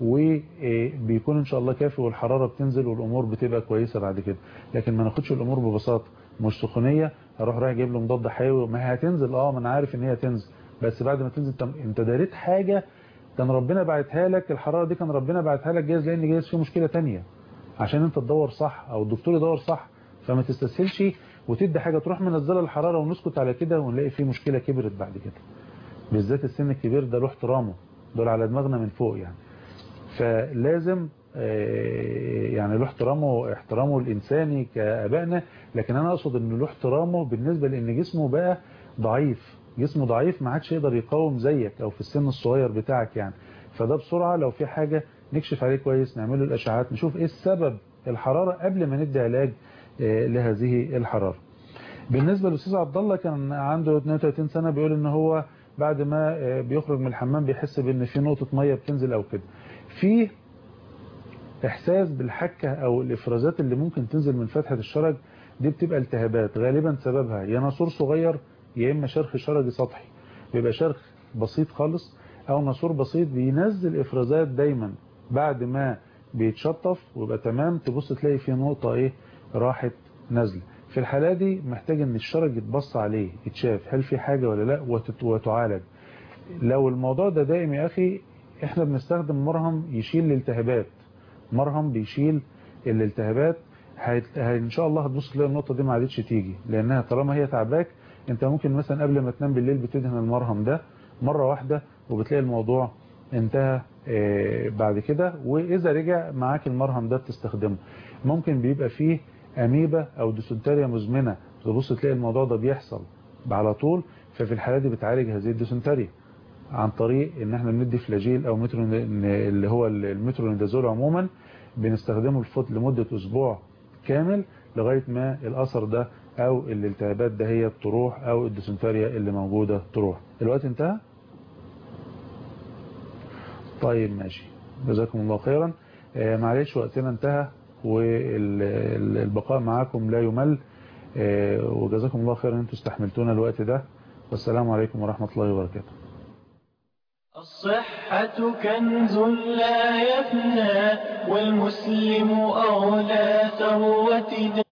وبيكون ان شاء الله كافي والحراره بتنزل والامور بتبقى كويسه بعد كده لكن ما ناخدش الامور ببساطه مش سخونيه اروح رايح جايب له مضاد حيوي ما هي هتنزل اه ما انا عارف ان هي هتنزل بس بعد ما تنزل طب انت داريت حاجه كان ربنا باعتها لك الحراره دي كان ربنا باعتها لك جايز لان جايز في مشكله تانية عشان انت تدور صح او الدكتور يدور صح فما تستسهلش وتدي حاجه تروح منزله الحراره ونسكت على كده ونلاقي في مشكله كبرت بعد كده بالذات السن الكبير ده له احترامه دول على دماغنا من فوق يعني فلازم آه، يعني له احترامه احترامه الانساني كابائنا لكن انا اقصد ان له احترامه بالنسبه لان جسمه بقى ضعيف جسمه ضعيف ما عادش يقدر يقاوم زيك او في السن الصغير بتاعك يعني فده بسرعه لو في حاجه نكشف عليه كويس نعمل له الاشعاعات نشوف ايه السبب الحراره قبل ما ندي علاج آه، لهذه الحراره بالنسبه للاستاذ عبد الله كان عنده 32 سنه بيقول ان هو بعد ما آه، بيخرج من الحمام بيحس بان في نقطه ميه بتنزل او كده في احساس بالحكه او الافرازات اللي ممكن تنزل من فتحه الشرج دي بتبقى التهابات غالبا سببها يا ناسور صغير يا اما شرخ شرجي سطحي بيبقى شرخ بسيط خالص او ناسور بسيط بينزل افرازات دايما بعد ما بيتشطف ويبقى تمام تبص تلاقي في نقطه ايه راحت نازله في الحاله دي محتاج ان الشرج يتبص عليه يتشاف هل في حاجه ولا لا وتت- وتعالج لو الموضوع ده دائم يا اخي احنا بنستخدم مرهم يشيل الالتهابات مرهم بيشيل الالتهابات هيت- هي- ان شاء الله هتبص تلاقي النقطه دي ما عادتش تيجي لانها طالما هي تعباك انت ممكن مثلا قبل ما تنام بالليل بتدهن المرهم ده مره واحده وبتلاقي الموضوع انتهى آه، بعد كده واذا رجع معاك المرهم ده بتستخدمه ممكن بيبقى فيه اميبا او ديسنتريا مزمنه تبص تلاقي الموضوع ده بيحصل على طول ففي الحالة دي بتعالج هذه الديسنتريا عن طريق ان احنا بندي فلاجيل او مترو اللي هو المترونيدازول عموما بنستخدمه الفوت لمدة اسبوع كامل لغاية ما الاثر ده او الالتهابات ده هي تروح او الديسنتريا اللي موجودة تروح الوقت انتهى طيب ماشي جزاكم الله خيرا آه، معلش وقتنا انتهى والبقاء معاكم لا يمل آه، وجزاكم الله خيرا ان انتم استحملتونا الوقت ده والسلام عليكم ورحمة الله وبركاته الصحة كنز لا يفنى والمسلم أولى ثروة